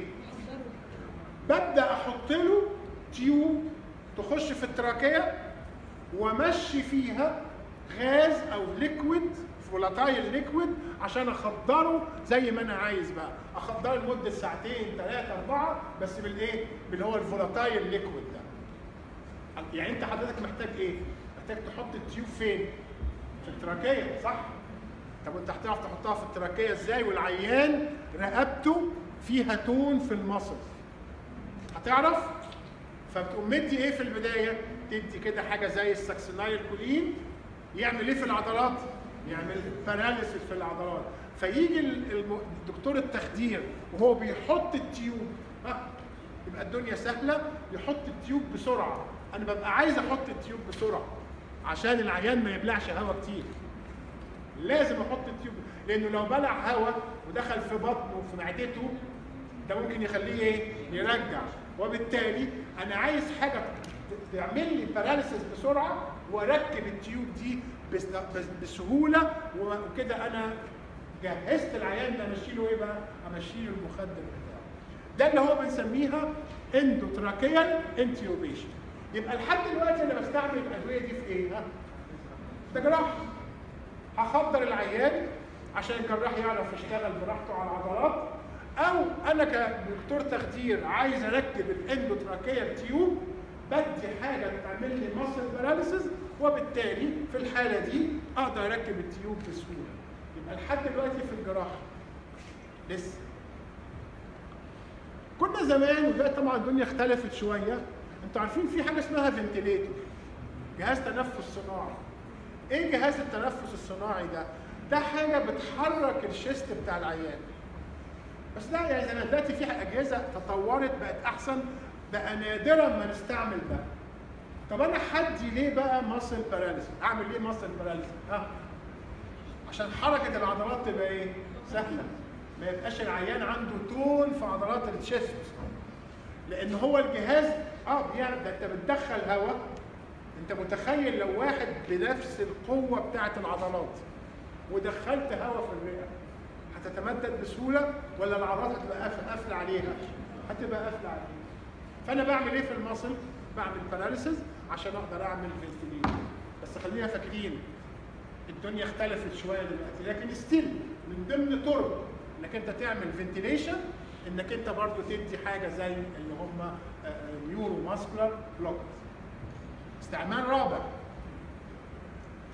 [SPEAKER 1] ببدا احط له تيوب تخش في التراكيه وامشي فيها غاز او ليكويد فولاتايل ليكويد عشان اخدره زي ما انا عايز بقى اخدره لمده ساعتين ثلاثه اربعه بس بالايه؟ باللي هو الفولاتايل ليكويد ده يعني انت حضرتك محتاج ايه؟ محتاج تحط التيوب فين؟ في التراكيه صح؟ طب انت هتعرف تحطها في التراكيه ازاي والعيان رقبته فيها تون في المصل هتعرف؟ فبتقوم مدي ايه في البدايه؟ تدي كده حاجه زي الساكسينايل كولين يعمل ايه في العضلات؟ يعمل باراليسيس في العضلات فيجي ال- الم- دكتور التخدير وهو بيحط التيوب ها يبقى الدنيا سهله يحط التيوب بسرعه انا ببقى عايز احط التيوب بسرعه عشان العيان ما يبلعش هواء كتير لازم احط التيوب لانه لو بلع هواء ودخل في بطنه وفي معدته ده ممكن يخليه ايه؟ يرجع وبالتالي انا عايز حاجه تعمل لي باراليسيس بسرعه واركب التيوب دي بس- بس- بسهوله وكده انا جهزت العيان ده امشي له ايه بقى؟ امشي له المخدر بتاعه. ده اللي هو بنسميها اندوتراكيال انتيوبيشن. يبقى لحد دلوقتي انا بستعمل الادويه دي في ايه؟ ها؟ ده جراحه. هخدر العيان عشان الجراح يعرف يشتغل براحته على العضلات او انا كدكتور تخدير عايز اركب الاندوتراكيال تيوب بدي حاجه تعمل لي ماسل باراليسيس وبالتالي في الحاله دي اقدر اركب التيوب بسهوله يبقى لحد دلوقتي في الجراحه لسه كنا زمان ودلوقتي طبعا الدنيا اختلفت شويه انتوا عارفين في حاجه اسمها فنتليتور جهاز تنفس صناعي ايه جهاز التنفس الصناعي ده؟ ده حاجه بتحرك الشيست بتاع العيان. بس ده يعني زي ما دلوقتي في اجهزه تطورت بقت احسن بقى نادرا ما نستعمل ده. طب انا حدي ليه بقى ماسل باراليسيس؟ اعمل ليه ماسل باراليسيس؟ ها؟ عشان حركه العضلات تبقى ايه؟ سهله. ما يبقاش العيان عنده تون في عضلات الشيست. لان هو الجهاز اه بيعمل ده انت بتدخل هواء انت متخيل لو واحد بنفس القوه بتاعه العضلات ودخلت هواء في الرئه هتتمدد بسهوله ولا العضلات هتبقى قافله قافله عليها؟ هتبقى قافله عليها. فانا بعمل ايه في المصل؟ بعمل باراليسيس عشان اقدر اعمل فنتليشن بس خلينا فاكرين الدنيا اختلفت شويه دلوقتي لكن ستيل من ضمن طرق انك انت تعمل فنتليشن انك انت برضو تدي حاجه زي اللي هم نيورو ماسكولار بلوكرز استعمال رابع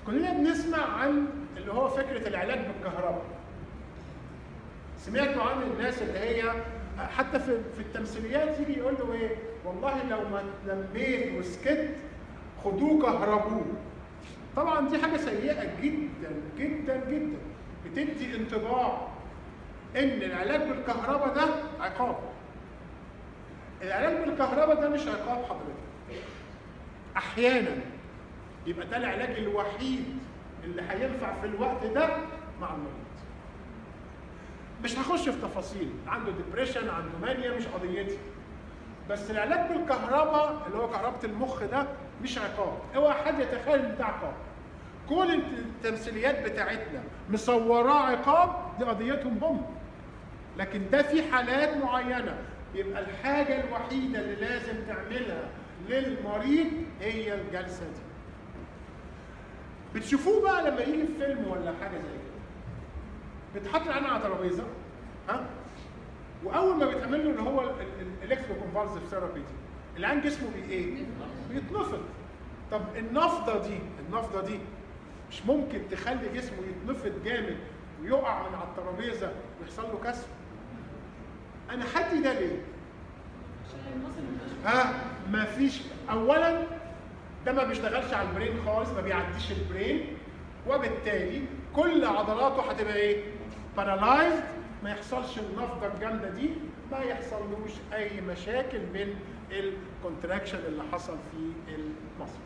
[SPEAKER 1] كلنا بنسمع عن اللي هو فكره العلاج بالكهرباء سمعتوا عن الناس اللي هي حتى في في التمثيليات يجي يقول له ايه والله لو ما لميت وسكت خدوه كهربوه طبعا دي حاجه سيئه جدا جدا جدا بتدي انطباع ان العلاج بالكهرباء ده عقاب العلاج بالكهرباء ده مش عقاب حضرتك احيانا يبقى ده العلاج الوحيد اللي هينفع في الوقت ده مع المريض مش هخش في تفاصيل عنده ديبريشن عنده مانيا مش قضيتي بس العلاج بالكهرباء اللي هو كهرباء المخ ده مش عقاب اوعى حد يتخيل ان ده عقاب كل التمثيليات بتاعتنا مصوراه عقاب دي قضيتهم هم لكن ده في حالات معينه يبقى الحاجه الوحيده اللي لازم تعملها للمريض هي الجلسه دي بتشوفوه بقى لما يجي في فيلم ولا حاجه زي كده بيتحط العين على ترابيزه ها واول ما بيتعمل له اللي هو الالكترو كونفالسيف ثيرابي دي العين جسمه بي ايه؟ بيتنفض طب النفضه دي النفضه دي مش ممكن تخلي جسمه يتنفض جامد ويقع من على الترابيزه ويحصل له كسر انا حدي ده ليه؟ ها مفيش اولا ده ما بيشتغلش على البرين خالص ما بيعديش البرين وبالتالي كل عضلاته هتبقى ايه؟ بارالايزد ما يحصلش النفضه الجامده دي ما يحصلوش اي مشاكل من الكونتراكشن اللي حصل في المصل.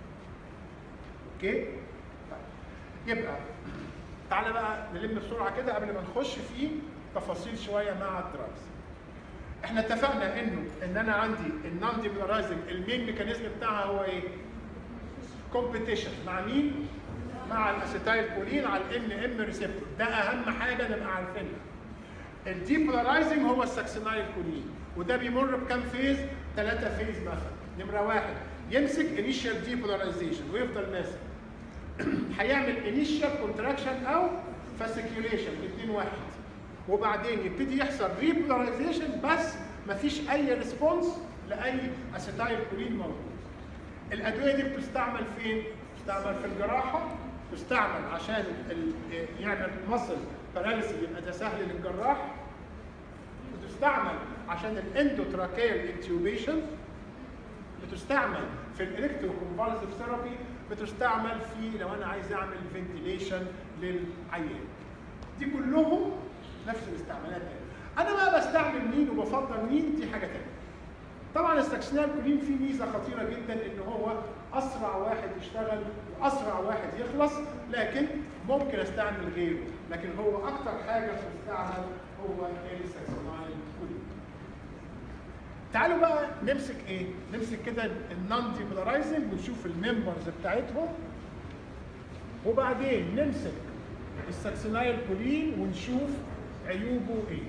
[SPEAKER 1] اوكي؟ طيب يبقى تعالى بقى نلم بسرعه كده قبل ما نخش في تفاصيل شويه مع الدراجز. احنا اتفقنا انه ان انا عندي النون ديبولارايزنج المين ميكانيزم بتاعها هو ايه؟ كومبيتيشن مع مين؟ مع الاسيتايل كولين على الان ام ريسبتور ده اهم حاجه نبقى عارفينها. الديبولارايزنج هو الساكسينايل كولين وده بيمر بكام فيز؟ ثلاثه فيز مثلا. نمره واحد يمسك انيشال ديبولاريزيشن ويفضل ماسك. هيعمل انيشال كونتراكشن او فاسيكيوليشن الاثنين واحد. وبعدين يبتدي يحصل ريبولاريزيشن بس مفيش اي ريسبونس لاي اسيتايل كولين موجود. الادويه دي بتستعمل فين؟ بتستعمل في الجراحه تستعمل عشان ال- يعمل مصل باراليسيس يبقى ده سهل للجراح بتستعمل عشان الاندوتراكيال انتيوبيشن بتستعمل في الالكترو كونفالسيف ثيرابي بتستعمل في لو انا عايز اعمل فنتيليشن للعيان دي كلهم نفس الاستعمالات دي انا بقى بستعمل مين وبفضل مين دي حاجه ثانيه طبعا السكسنال كولين فيه ميزه خطيره جدا ان هو اسرع واحد يشتغل واسرع واحد يخلص لكن ممكن استعمل غيره لكن هو اكتر حاجه بتستعمل هو السكسنال كولين تعالوا بقى نمسك ايه نمسك كده النون ديبولارايزنج ونشوف الممبرز بتاعتهم وبعدين نمسك السكسنايل كولين ونشوف عيوبه ايه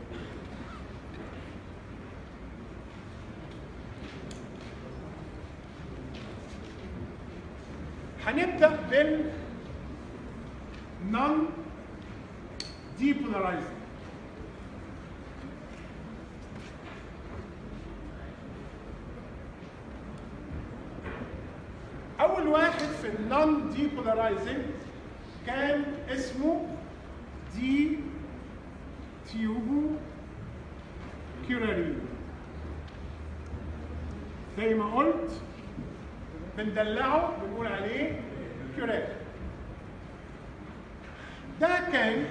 [SPEAKER 1] هنبدا بال non depolarizing اول واحد في النون depolarizing كان اسمه دي تيوبو كيورارين زي ما قلت بندلعه بنقول عليه كيوراري ده كان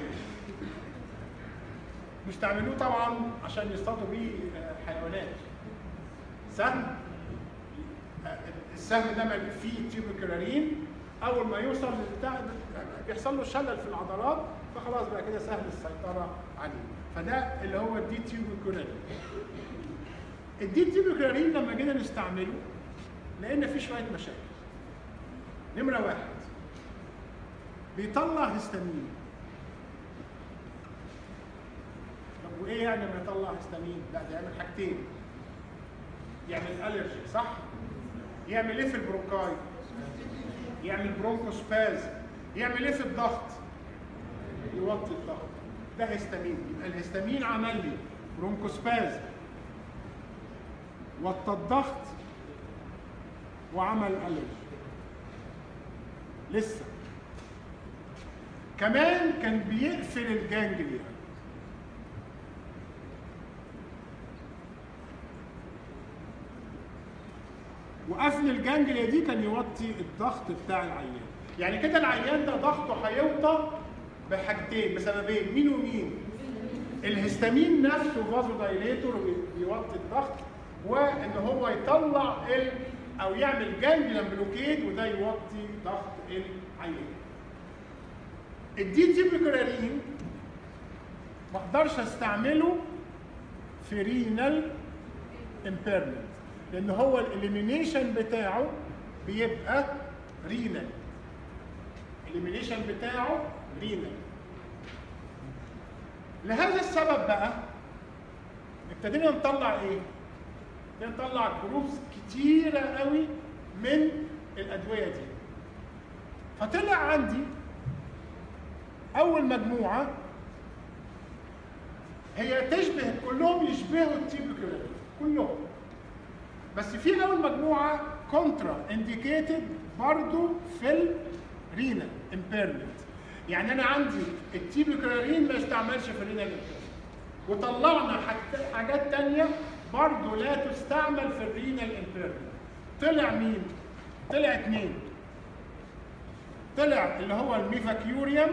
[SPEAKER 1] بيستعملوه طبعا عشان يصطادوا بيه آه، حيوانات سهم آه، السهم ده مليء فيه تيوبوكرارين اول ما يوصل للبتاع بيحصل له شلل في العضلات فخلاص بقى كده سهل السيطره عليه فده اللي هو الدي تيوبوكرارين الدي تيوبوكرارين لما جينا نستعمله لقينا فيه شويه مشاكل نمره واحد بيطلع هستامين طب وايه يعني لما يطلع هستامين؟ لا ده يعمل حاجتين يعمل الرجي صح؟ يعمل ايه في البرونكاي؟ يعمل برونكوسباز يعمل ايه في الضغط؟ يوطي الضغط ده هستامين يبقى الهستامين عمل لي برونكوسباز وطى الضغط وعمل الرجي لسه كمان كان بيقفل الجانجليا وقفل الجانجليا دي كان يوطي الضغط بتاع العيان يعني كده العيان ده ضغطه هيوطى بحاجتين بسببين مين ومين الهستامين نفسه فازو دايليتور بيوطي الضغط وان هو يطلع ال او يعمل جانجليان بلوكيد وده يوطي ضغط العيان الدي تيبيكولارين ما اقدرش استعمله في رينال امبيرمنت لان هو الاليمينيشن بتاعه بيبقى رينال الاليمينيشن بتاعه رينال لهذا السبب بقى ابتدينا نطلع ايه؟ ابتدينا نطلع جروبس كتيرة قوي من الأدوية دي فطلع عندي أول مجموعة هي تشبه كلهم يشبهوا التيبيكولار كلهم بس في أول مجموعة كونترا انديكيتد برضو في الرينال امبيرمنت يعني انا عندي التيبيكولارين ما يستعملش في الرينال امبيرمنت وطلعنا حاجت- حاجات تانية برضو لا تستعمل في الرينال امبيرمنت طلع مين؟ طلع اتنين طلع اللي هو الميفاكيوريوم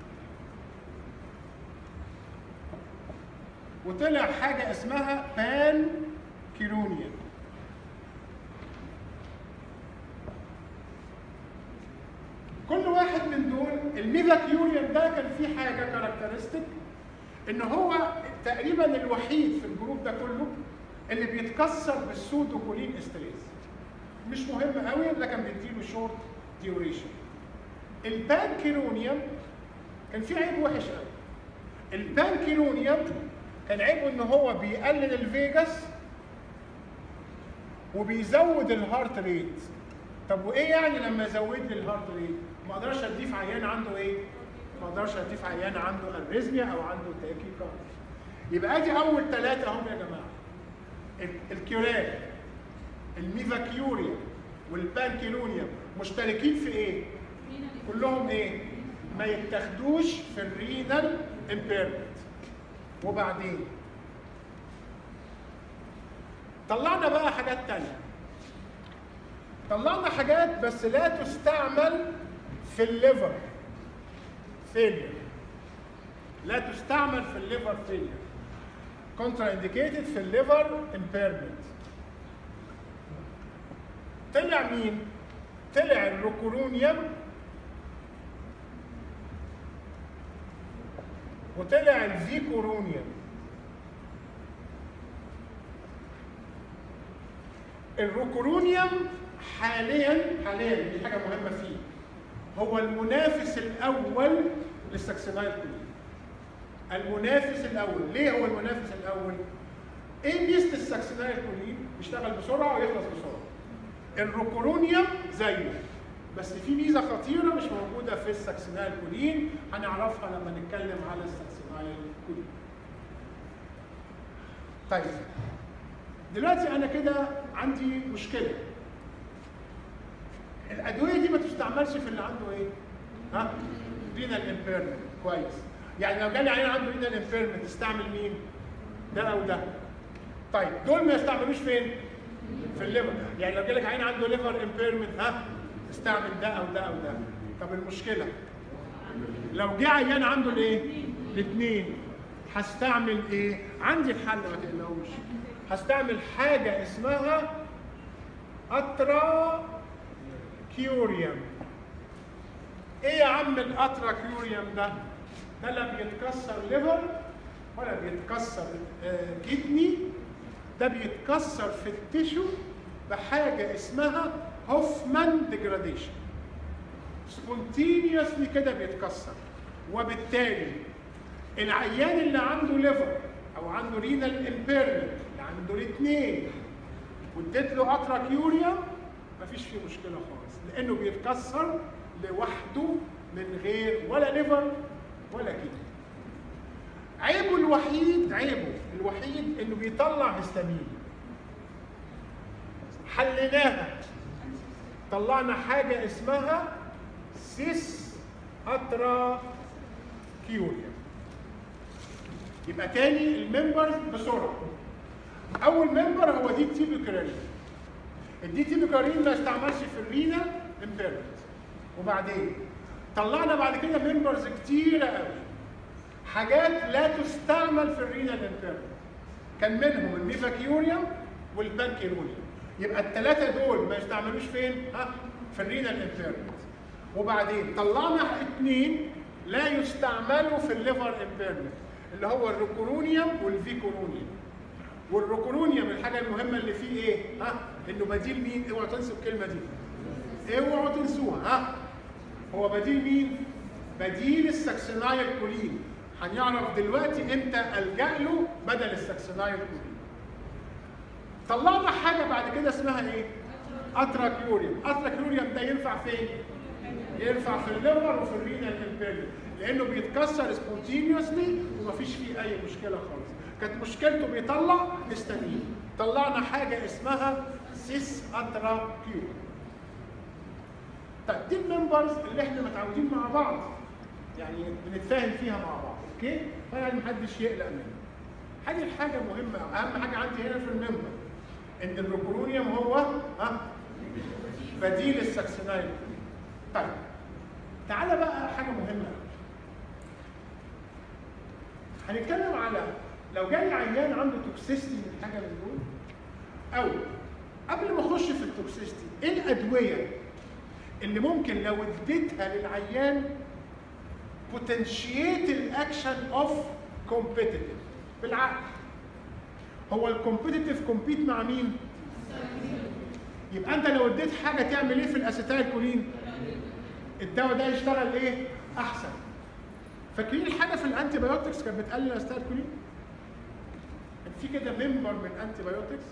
[SPEAKER 1] وطلع حاجة اسمها بان كيرونيوم كل واحد من دول الميفاكيوريوم ده كان فيه حاجه كاركترستيك ان هو تقريبا الوحيد في الجروب ده كله اللي بيتكسر بالسودوكولين استريز مش مهم قوي لكن بيديله شورت ديوريشن البانكيرونيوم كان فيه عيب وحش قوي البانكيرونيوم كان عيبه ان هو بيقلل الفيجاس وبيزود الهارت ريت طب وايه يعني لما يزود لي الهارت ريت ما اقدرش اضيف عيان عنده ايه ما اقدرش اضيف عيان عنده اريزميا او عنده تاكيكارد يبقى ادي اول ثلاثه اهم يا جماعه ال- الكيورال الميفاكيوريا والبانكيلونيوم مشتركين في ايه كلهم ايه ما يتاخدوش في الرينال امبيرمنت وبعدين طلعنا بقى حاجات تانية طلعنا حاجات بس لا تستعمل في الليفر فيلير لا تستعمل في الليفر فيلير كونترا انديكيتد في الليفر امبيرمنت طلع مين؟ طلع الروكورونيوم وطلع الفيكورونيوم الروكورونيوم حاليا حاليا دي حاجه مهمه فيه هو المنافس الاول للسكسينايل كولين المنافس الاول ليه هو المنافس الاول ايه ميزه السكسينايل كولين بيشتغل بسرعه ويخلص بسرعه الروكورونيوم زيه بس في ميزه خطيره مش موجوده في السكسينايل كولين هنعرفها لما نتكلم على السكسينايل كولين طيب دلوقتي انا كده عندي مشكله الادويه دي ما تستعملش في اللي عنده ايه ها رينال امبيرمنت كويس يعني لو جالي عيان عنده رينال امبيرمنت استعمل مين ده او ده طيب دول ما يستعملوش فين في الليفر يعني لو جالك عيان عنده ليفر امبيرمنت ها استعمل ده او ده او ده طب المشكله لو جه عيان عنده الايه الاثنين هستعمل ايه عندي الحل ما تقلقوش هستعمل حاجه اسمها اترا كيوريوم ايه يا عم الاترا كيوريوم ده ده لا بيتكسر ليفر ولا بيتكسر آه، كدني ده بيتكسر في التيشو بحاجه اسمها هوفمان ديجراديشن سبونتينيوسلي كده بيتكسر وبالتالي العيان اللي عنده ليفر او عنده رينال امبيرمنت اللي عنده الاثنين واديت له اتراكيوريا مفيش فيه مشكله خالص لانه بيتكسر لوحده من غير ولا ليفر ولا كده عيبه الوحيد عيبه الوحيد انه بيطلع هستامين حليناها طلعنا حاجه اسمها سيس اترا كيوريا يبقى تاني الممبرز بسرعه اول ممبر هو دي تيبيكارين الدي تيبيكارين ما استعملش في الرينا امبيرمنت وبعدين طلعنا بعد كده ممبرز كتيره قوي حاجات لا تستعمل في الرينا امبيرمنت كان منهم الميفاكيوريوم والبانكيرونيوم يبقى الثلاثه دول ما يستعملوش فين؟ ها؟ في الرينا امبيرمنت وبعدين طلعنا اثنين لا يستعملوا في الليفر امبيرمنت اللي هو الروكورونيوم والفيكورونيوم والروكورونيوم الحاجه المهمه اللي فيه ايه؟ ها؟ انه بديل مين؟ اوعوا تنسوا الكلمه دي. اوعوا تنسوها ها؟ هو بديل مين؟ بديل السكسنايل كولين. هنعرف دلوقتي امتى الجا له بدل السكسنايل كولين. طلعنا حاجه بعد كده اسمها ايه؟ اتراكيوريوم، اتراكيوريوم ده ينفع فين؟ ينفع في الليفر وفي الرينال امبيريوم لانه بيتكسر سبونتينيوسلي ومفيش فيه اي مشكله خالص. كانت مشكلته بيطلع هيستامين. طلعنا حاجه اسمها سيس اتراكيوريوم. طيب دي الممبرز اللي احنا متعودين مع بعض يعني بنتفاهم فيها مع بعض اوكي فيعني محدش يقلق منها هذه الحاجه مهمه اهم حاجه عندي هنا في الممبر ان الروكرونيوم هو ها بديل السكسنايل طيب تعالى بقى حاجه مهمه هنتكلم على لو جاي عيان عنده توكسيستي من حاجه من دول او قبل ما اخش في التوكسيستي ايه الادويه اللي ممكن لو اديتها للعيان potentiate الاكشن اوف competitive بالعقل هو الكومبيتيتيف كومبيت مع مين؟ يبقى انت لو اديت حاجه تعمل ايه في الاسيتايل كولين؟ الدواء ده يشتغل ايه؟ احسن. فاكرين الحاجه في الانتي بايوتكس كانت بتقلل الاسيتايل كولين؟ كان في كده ممبر من انتي بايوتكس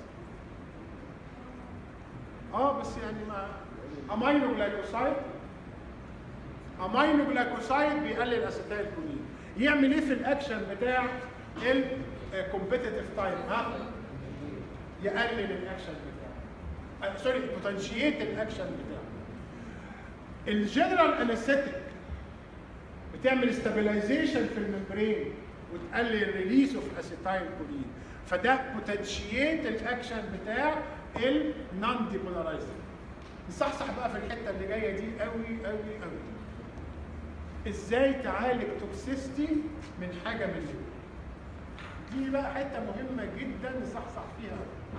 [SPEAKER 1] اه بس يعني ما امينو جلايكوسايد امينو جلايكوسايد بيقلل الاسيتايل كولين يعمل ايه في الاكشن بتاع الكومبيتيتيف تايم ها يقلل الاكشن بتاعه سوري بوتنشيت الاكشن بتاعه الجنرال انستيك بتعمل ستابيلايزيشن في الممبرين وتقلل الريليس اوف اسيتايل كولين فده بوتنشيت الاكشن بتاع النون ديبولارايزر نصحصح بقى في الحته اللي جايه دي قوي قوي قوي ازاي تعالج توكسيستي من حاجه من دول دي بقى حته مهمه جدا نصحصح فيها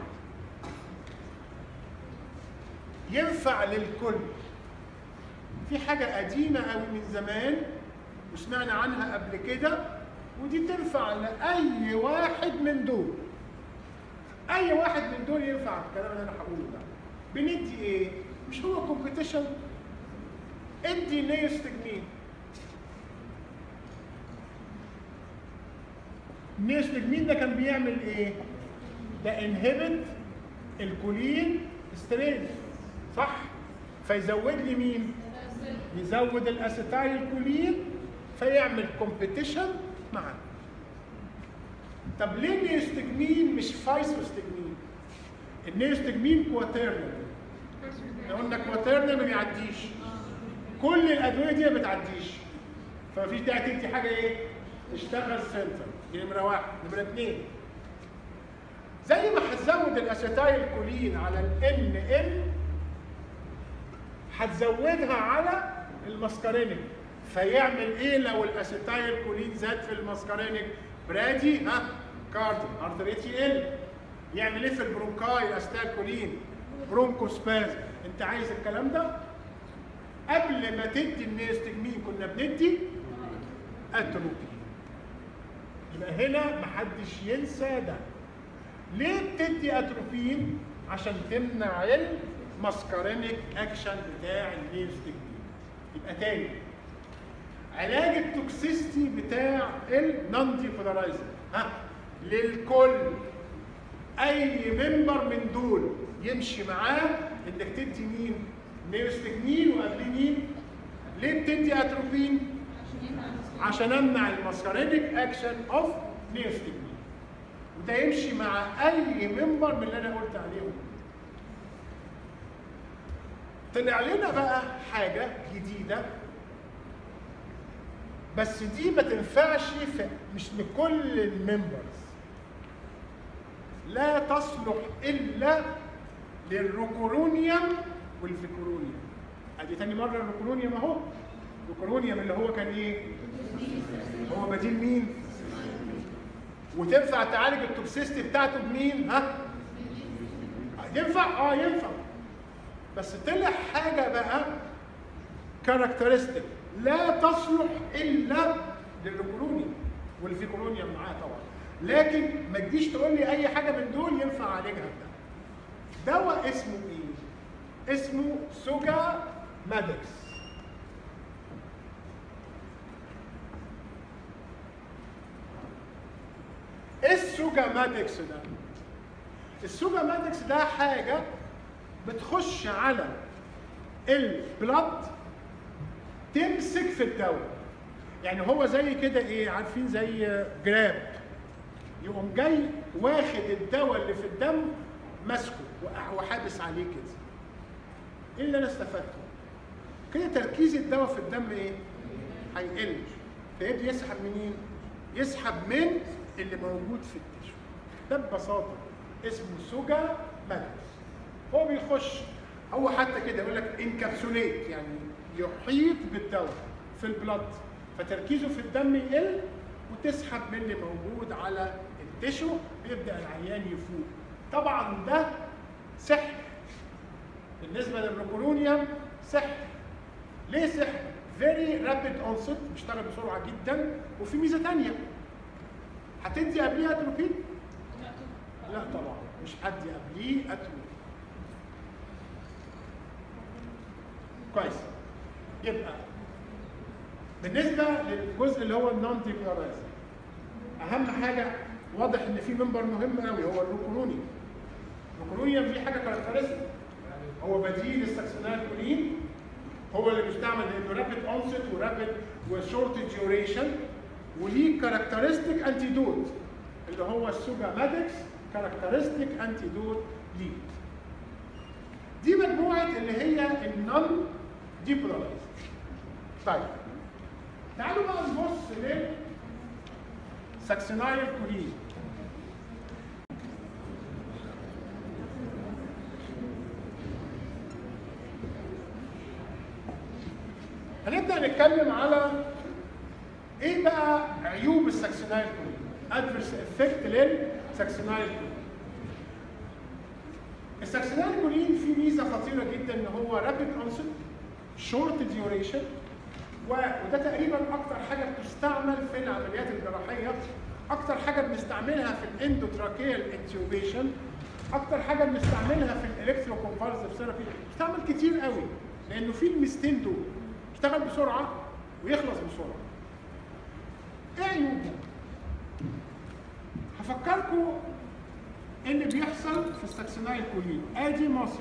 [SPEAKER 1] ينفع للكل في حاجه قديمه قوي من زمان وسمعنا عنها قبل كده ودي تنفع لاي واحد من دول اي واحد من دول ينفع الكلام اللي انا هقوله ده بندي ايه مش هو كومبيتيشن ادي نيوستجمين النيوستجمين ده كان بيعمل ايه ده انهبت الكولين ستريز صح فيزود لي مين يزود الاسيتايل كولين فيعمل كومبيتيشن معاه طب ليه النيوستجمين مش فايسوستجمين النيوستجمين كواترنال لو قلنا كواترنال ما بيعديش كل الادويه دي ما بتعديش فمفيش داعي تدي حاجه ايه تشتغل سنتر دي نمره واحد نمره اثنين زي ما هتزود الاسيتايل كولين على الان ان هتزودها على الماسكارينيك فيعمل ايه لو الاسيتايل كولين زاد في الماسكارينيك برادي ها كاردي ارتريتي ال يعمل ايه في البرونكاي الاسيتايل كولين برونكوسباز انت عايز الكلام ده قبل ما تدي النيستجمين كنا بندي اتروبين يبقى هنا محدش ينسى ده ليه بتدي اتروبين عشان تمنع الماسكارينيك اكشن بتاع النيستجمين يبقى تاني علاج التوكسيستي بتاع النون ديبولارايزر ها للكل اي ممبر من دول يمشي معاه انك تدي مين نيوستجمين وقبليه مين ليه بتدي اتروبين عشان امنع الماسكارينيك اكشن اوف نيوستجمين وده يمشي مع اي ممبر من اللي انا قلت عليهم طلع لنا بقى حاجه جديده بس دي ما تنفعش في مش لكل الممبرز لا تصلح الا للروكورونيوم والفيكورونيوم ادي تاني مره الروكورونيوم اهو الروكورونيوم اللي هو كان ايه هو بديل مين وتنفع تعالج التوكسيستي بتاعته بمين ها ينفع اه ينفع بس طلع حاجه بقى كاركترستيك لا تصلح الا للروكورونيوم والفيكورونيوم معاه طبعا لكن ما تجيش تقول لي اي حاجه من دول ينفع اعالجها بده دواء اسمه ايه اسمه سوجا مادكس ايه السوجا مادكس ده السوجا مادكس ده حاجه بتخش على البلد تمسك في الدواء يعني هو زي كده ايه عارفين زي جراب يقوم جاي واخد الدواء اللي في الدم ماسكه وحابس عليه كده ايه اللي انا استفدته كده تركيز الدواء في الدم ايه هيقل فيبدا يسحب منين يسحب من اللي موجود في التشو ده ببساطه اسمه سوجا مادكس هو بيخش هو حتى كده يقول لك انكابسوليت يعني يحيط بالدواء في البلد فتركيزه في الدم يقل وتسحب من اللي موجود على التشو بيبدا العيان يفوق طبعا ده سحر بالنسبه للبروكولونيوم سحر ليه سحر؟ فيري رابيد اونست بيشتغل بسرعه جدا وفي ميزه ثانيه هتدي قبليه اتروبين؟ لا طبعا مش هدي قبليه اتروبين كويس يبقى بالنسبه للجزء اللي هو النون ديبولارايز اهم حاجه واضح ان في منبر مهم قوي هو الروكولوني الروكولونيوم فيه حاجه كاركترستيك هو بديل السكسونال كولين هو اللي بيستعمل لانه رابيد اونست ورابيد وشورت ديوريشن وليه كاركترستيك انتيدوت اللي هو السوجا مادكس كاركترستيك انتيدوت ليه دي مجموعه اللي هي النون ديبولارايز طيب تعالوا بقى نبص لل ساكسونايل كولين هنبدا نتكلم على ايه بقى عيوب الساكسونايل كولين ادفرس افكت للساكسونايل كولين الساكسونايل كولين فيه ميزه خطيره جدا ان هو رابيد اونست شورت ديوريشن وده تقريبا اكتر حاجه بتستعمل في العمليات الجراحيه اكتر حاجه بنستعملها في الاندوتراكيال انتيوبيشن اكتر حاجه بنستعملها في الالكترو كونفالسيف ثيرابي بنستعمل كتير قوي لانه في الميزتين دول يشتغل بسرعه ويخلص بسرعه ايه عيوبه هفكركم ايه اللي بيحصل في الساكسونايل كولين ادي مصر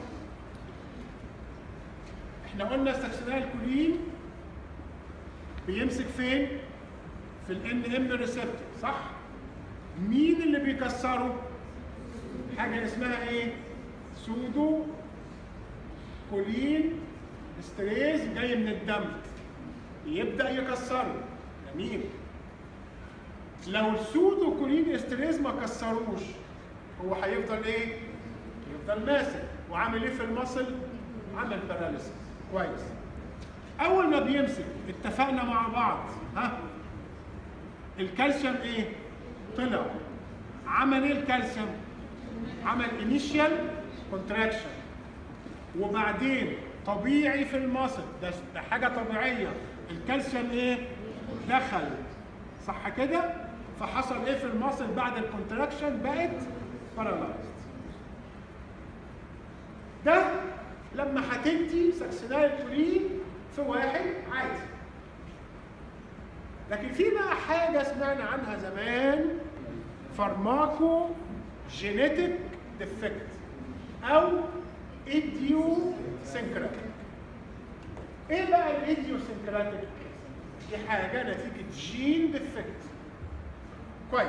[SPEAKER 1] احنا قلنا الساكسونايل كولين بيمسك فين؟ في الان ام ريسبتور صح؟ مين اللي بيكسره؟ حاجه اسمها ايه؟ سودو كولين ستريس جاي من الدم يبدا يكسره جميل لو السودو كولين ستريس ما كسروش هو هيفضل ايه؟ يفضل ماسك وعامل ايه في المصل؟ عمل باراليسيس كويس اول ما بيمسك اتفقنا مع بعض ها الكالسيوم ايه طلع عمل ايه الكالسيوم عمل انيشيال كونتراكشن وبعدين طبيعي في المصل ده, ده حاجه طبيعيه الكالسيوم ايه دخل صح كده فحصل ايه في المصل بعد الكونتراكشن بقت بارالايزد ده لما هتدي ساكسينايل كولين في واحد عادي لكن في بقى حاجه سمعنا عنها زمان فارماكو جينيتك ديفكت او ايديو سنكراتيك ايه بقى الايديو سنكراتيك دي حاجه نتيجه جين ديفكت كويس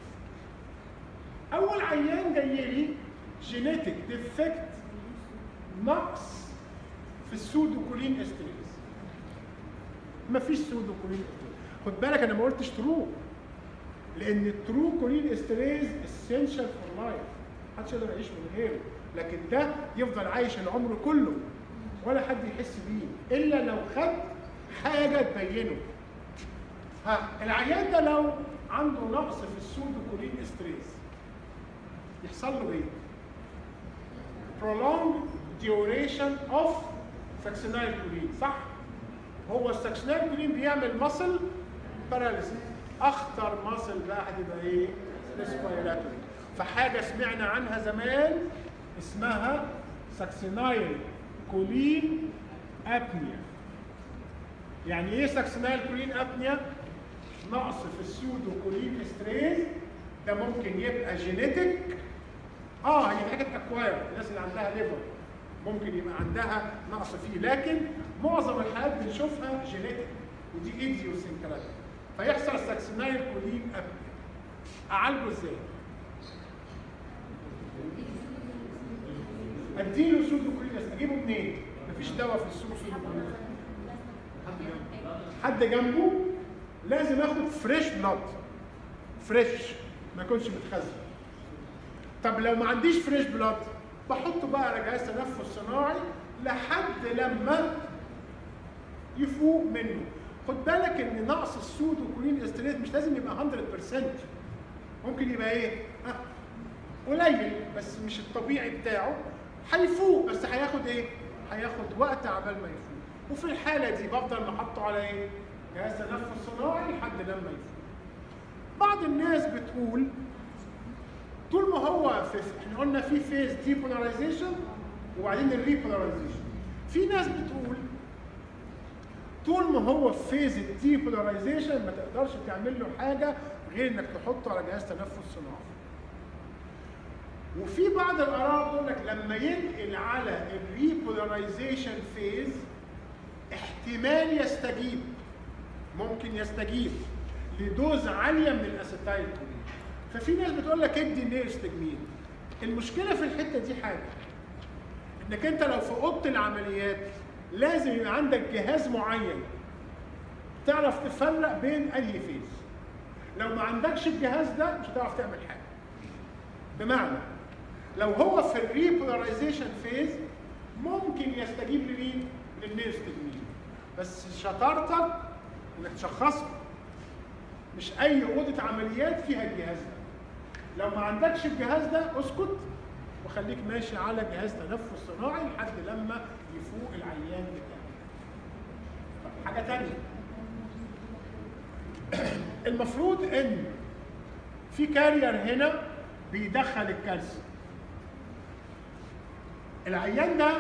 [SPEAKER 1] اول عيان جاي لي جينيتك ديفكت نقص في السودوكولين استريس مفيش سودوكولين استريس خد بالك انا ما قلتش ترو لان الترو كولين استريز اسينشال فور لايف محدش يقدر يعيش من غيره لكن ده يفضل عايش العمر كله ولا حد يحس بيه الا لو خد حاجه تبينه ها العيان ده لو عنده نقص في السودوكولين استريس يحصل له ايه؟ prolonged duration of succinylcholine صح؟ هو السكشنالكولين بيعمل ماسل باراليسيس اخطر ماسل بقى هتبقى ايه؟ ريسبيراتوري فحاجه سمعنا عنها زمان اسمها ساكسينايل كولين ابنيا يعني ايه ساكسينايل كولين ابنيا؟ نقص في السودو كولين استريز ده ممكن يبقى جينيتك اه هي حاجه اكواير الناس اللي عندها ليفر ممكن يبقى عندها نقص فيه لكن معظم الحالات بنشوفها جينيتك ودي ايديوسينكراتيك فيحصل ساكسينايل كولين ابنيا اعالجه ازاي؟ اديله سودو كولين اجيبه منين؟ مفيش دواء في السوق سودو كولين حد جنبه لازم اخد فريش بلاد فريش ما يكونش متخزن طب لو ما عنديش فريش بلاد بحطه بقى على جهاز تنفس صناعي لحد لما يفوق منه خد بالك ان نقص السود وكولين استريت مش لازم يبقى 100% ممكن يبقى ايه ها قليل بس مش الطبيعي بتاعه هيفوق بس هياخد ايه هياخد وقت عبال ما يفوق وفي الحاله دي بفضل محطه على ايه جهاز تنفس صناعي لحد لما يفوق بعض الناس بتقول طول ما هو في احنا قلنا في فيز ديبولاريزيشن وبعدين الريبولاريزيشن في ناس بتقول طول ما هو في فيز الديبولاريزيشن ما تقدرش تعمل له حاجه غير انك تحطه على جهاز تنفس صناعي وفي بعض الاراء بتقول لك لما ينقل على الريبولاريزيشن فيز احتمال يستجيب ممكن يستجيب لدوز عاليه من الاسيتايل كولين ففي ناس بتقول لك ادي نيرستجمين المشكله في الحته دي حاجه انك انت لو في اوضه العمليات لازم يبقى عندك جهاز معين تعرف تفرق بين اي فيز لو ما عندكش الجهاز ده مش هتعرف تعمل حاجه بمعنى لو هو في الريبولاريزيشن فيز ممكن يستجيب لمين؟ للنيرستجمين بس شطارتك انك تشخصه مش اي اوضه عمليات فيها الجهاز ده لو ما عندكش الجهاز ده اسكت وخليك ماشي على جهاز تنفس صناعي لحد لما يفوق العيان بتاعك طب حاجه تانية المفروض ان في كارير هنا بيدخل الكالسيوم العيان ده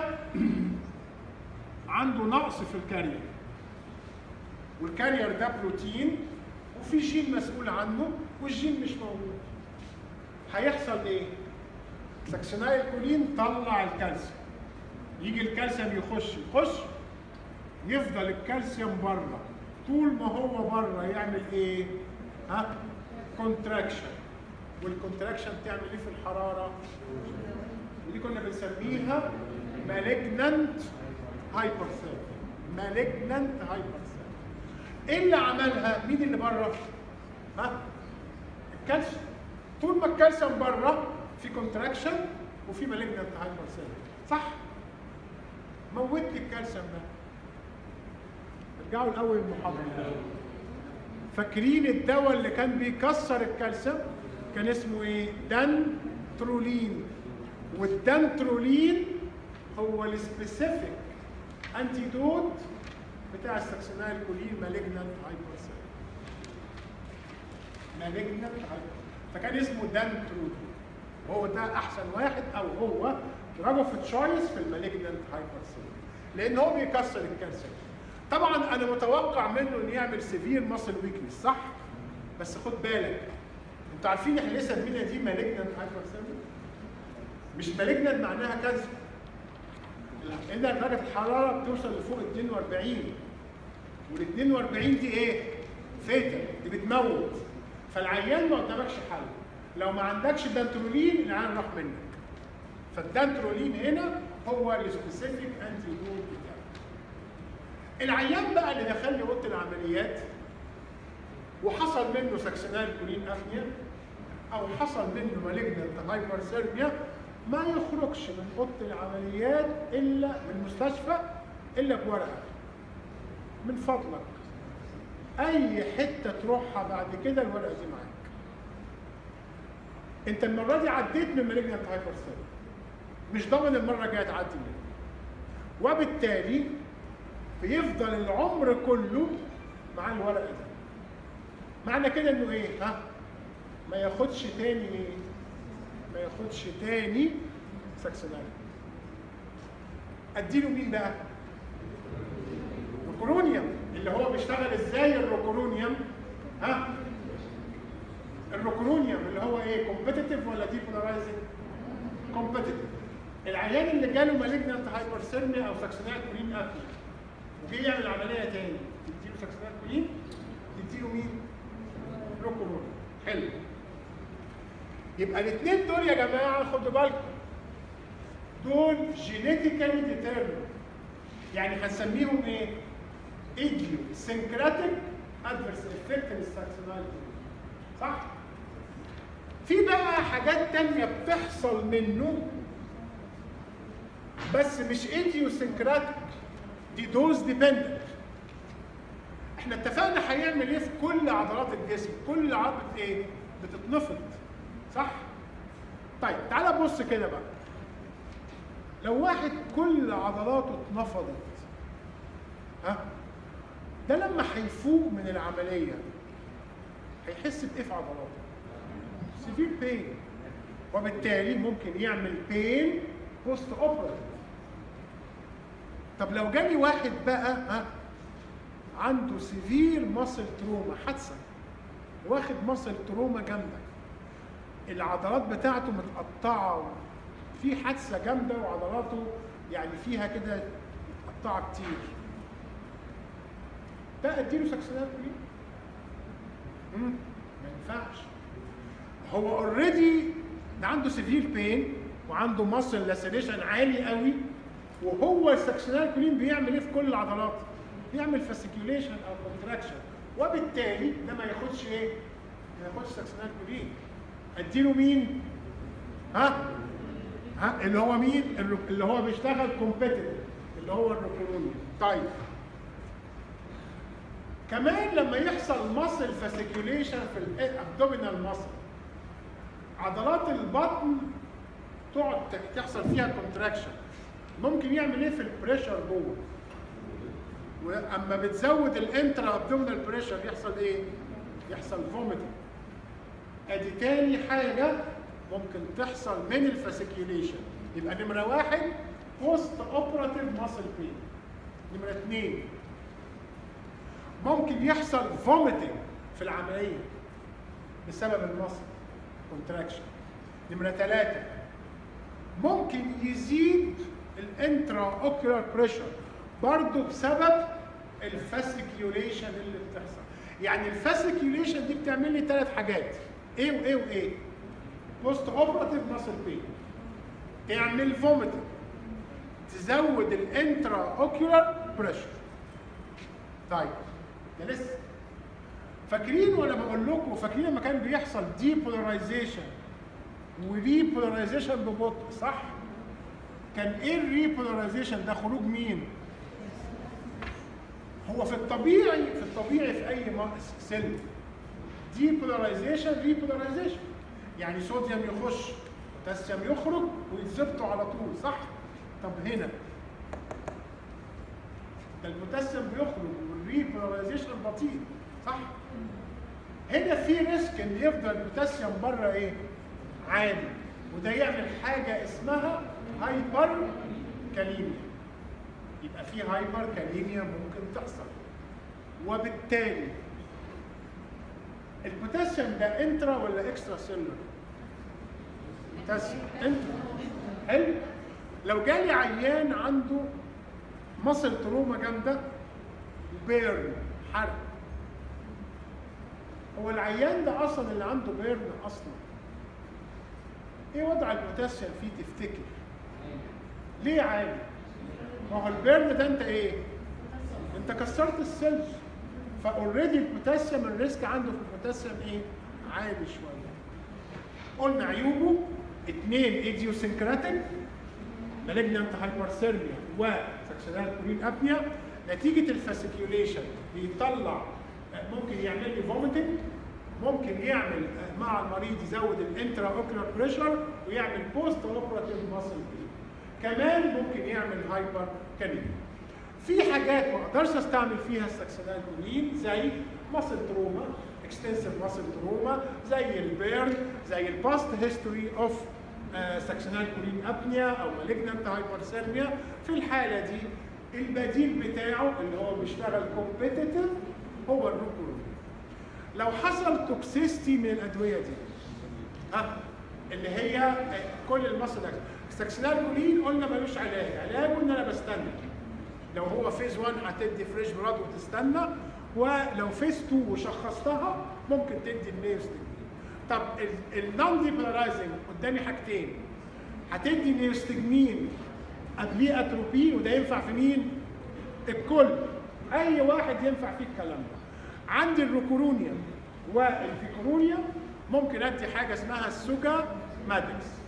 [SPEAKER 1] عنده نقص في الكارير والكارير ده بروتين وفي جين مسؤول عنه والجين مش موجود هيحصل ايه سكشنايل كولين طلع الكالسيوم يجي الكالسيوم يخش يخش يفضل الكالسيوم بره طول ما هو بره يعمل ايه ها كونتراكشن والكونتراكشن تعمل ايه في الحراره ودي كنا بنسميها مالجنانت هايبرثيرميا مالجنانت هايبرثيرميا ايه اللي عملها مين اللي بره ها الكالسيوم طول ما الكالسيوم بره في كونتراكشن وفي مالجنانت هايبرثيرميا صح موت لي الكالسيوم ده ارجعوا لاول المحاضره فاكرين الدواء اللي كان بيكسر الكالسيوم كان اسمه ايه دانترولين والدانترولين هو السبيسيفيك انتيدوت بتاع السكسينايل كولين مالجنانت هايبرسيل مالجنانت هايبرسيل فكان اسمه دانترولين هو ده احسن واحد او هو رجل تشويس في المالجنانت هايبرسيل لان هو بيكسر الكالسيوم طبعا انا متوقع منه انه يعمل سيفير ماسل ويكنس صح بس خد بالك انتوا عارفين احنا ليه سمينا دي مالجنانت هايبرسيل مش مالجنانت معناها كانسر لان درجه الحراره بتوصل لفوق 42 وال 42 دي ايه؟ فيتال دي بتموت فالعيان ما قدامكش حل لو ما عندكش دانترولين العيان راح منك فالدانترولين هنا هو السبيسيفيك انتي دوت بتاعه العيان بقى اللي دخل لي اوضه العمليات وحصل منه سكسنال كولين ابنيا او حصل منه مالجنت هايبرثيرميا ما يخرجش من اوضه العمليات الا من المستشفى الا بورقه من فضلك اي حته تروحها بعد كده الورقه دي معاك انت المره دي عديت من مالجنت هايبرثيرميا مش ضامن المره الجايه تعدي منها وبالتالي بيفضل العمر كله مع الورقه دي معنى كده انه ايه ها ما ياخدش تاني ايه ما ياخدش تاني ساكسونال اديله مين بقى الروكورونيوم اللي هو بيشتغل ازاي الروكورونيوم ها الروكورونيوم اللي هو ايه كومبيتيتيف ولا ديبولارايزنج كومبيتيتيف العيان اللي جاله مالجنت هايبرثيرميا او ساكسونال كولين ابنيا وجي يعمل عمليه تاني تديله ساكسونال كولين تديله مين روكورونيوم حلو يبقى الاثنين دول يا جماعه خدوا بالكم دول جينيتيكالي ديترمين يعني هنسميهم ايه؟ ايديو سنكراتيك ادفرس افكت للساكسونال صح؟ في بقى حاجات تانية بتحصل منه بس مش ايديو سنكراتيك دي دوز ديبندنت احنا اتفقنا هيعمل ايه في كل عضلات الجسم كل عضله ايه بتتنفض صح طيب تعالى بص كده بقى لو واحد كل عضلاته اتنفضت ها ده لما هيفوق من العمليه هيحس بايه في عضلاته سيفير بين وبالتالي ممكن يعمل بين بوست اوبراتيف طب لو جالي واحد بقى ها عنده سيفير ماسل تروما حادثه واخد ماسل تروما جامده العضلات بتاعته متقطعه في حادثه جامده وعضلاته يعني فيها كده متقطعه كتير ده اديله سكسنات كولين ما ينفعش هو اوريدي ده عنده سيفير بين وعنده ماسل لاسيليشن عالي قوي وهو السكشنال كولين بيعمل ايه في كل العضلات؟ بيعمل فاسيكيوليشن او كونتراكشن وبالتالي ده ما ياخدش ايه؟ ما ياخدش سكشنال كولين اديله مين؟ ها؟ ها اللي هو مين؟ اللي هو بيشتغل كومبيتيتيف اللي هو الروكورونيوم طيب كمان لما يحصل ماسل فاسيكيوليشن في الابدومينال ماسل عضلات البطن تقعد تحصل فيها كونتراكشن ممكن يعمل ايه في البريشر جوه واما بتزود الانترا ابدومينال بريشر يحصل ايه يحصل فوميتنج ادي تاني حاجه ممكن تحصل من الفاسيكيوليشن يبقى نمره واحد بوست اوبراتيف ماسل بين نمره اثنين ممكن يحصل فوميتنج في العمليه بسبب المصل كونتراكشن نمره ثلاثه ممكن يزيد الانترا اوكيولار بريشر برضه بسبب الفاسيكيوليشن اللي بتحصل يعني الفاسيكيوليشن دي بتعمل لي ثلاث حاجات ايه وايه وايه بوست اوبراتيف ماسل بين تعمل فوميتنج تزود الانترا اوكيولار بريشر طيب ده لسه فاكرين وانا بقول لكم فاكرين لما كان بيحصل دي بولاريزيشن وري بولاريزيشن ببطء صح؟ كان ايه الري بولاريزيشن ده خروج مين؟ هو في الطبيعي في الطبيعي في اي سيل دي بولاريزيشن ري بولاريزيشن يعني صوديوم يخش بوتاسيوم يخرج ويتظبطوا على طول صح؟ طب هنا ده البوتاسيوم بيخرج والري بولاريزيشن بطيء صح؟ هنا في ريسك ان يفضل البوتاسيوم بره ايه؟ عالي وده يعمل حاجه اسمها هايبر كاليميا يبقى في هايبر كاليميا ممكن تحصل وبالتالي البوتاسيوم ده انترا ولا اكسترا سيلولر؟ بوتاسيوم انترا حلو لو جالي عيان عنده مصل تروما جامده وبيرن حرق هو العيان ده اصلا اللي عنده بيرن اصلا ايه وضع البوتاسيوم فيه تفتكر ليه عالي ما هو البيرن ده انت ايه انت كسرت السيلز فاوريدي البوتاسيوم الريسك عنده في البوتاسيوم ايه؟ عالي شويه. قلنا عيوبه اثنين ايديوسنكراتيك مالجنانت هايبرثيرميا وسكشنال كورين ابنيا نتيجه الفاسيكيوليشن بيطلع ممكن يعمل لي فوميتنج ممكن يعمل مع المريض يزود الانترا اوكلر بريشر ويعمل بوست اوبراتيف ماسل كمان ممكن يعمل هايبر كانيميا في حاجات ما اقدرش استعمل فيها السكسنال كولين زي ماسل تروما اكستنسيف ماسل تروما زي البيرن زي الباست هيستوري اوف سكشنال كولين ابنيا او مالجنانت هايبرثيرميا في الحاله دي البديل بتاعه اللي هو بيشتغل كومبيتيتيف هو الروكورون لو حصل توكسيستي من الادويه دي ها اللي هي كل المصل استكسنال كولين قلنا ملوش علاج علاجه ان انا بستنى لو هو فيز 1 هتدي فريش براد وتستنى ولو فيز 2 وشخصتها ممكن تدي النيوستجمين طب النون ديبولارايزنج قدامي حاجتين هتدي نيوستجمين قبليه اتروبين وده ينفع في مين؟ الكل اي واحد ينفع فيه الكلام ده عندي الروكورونيا والفيكورونيا ممكن ادي حاجه اسمها السوجا مادكس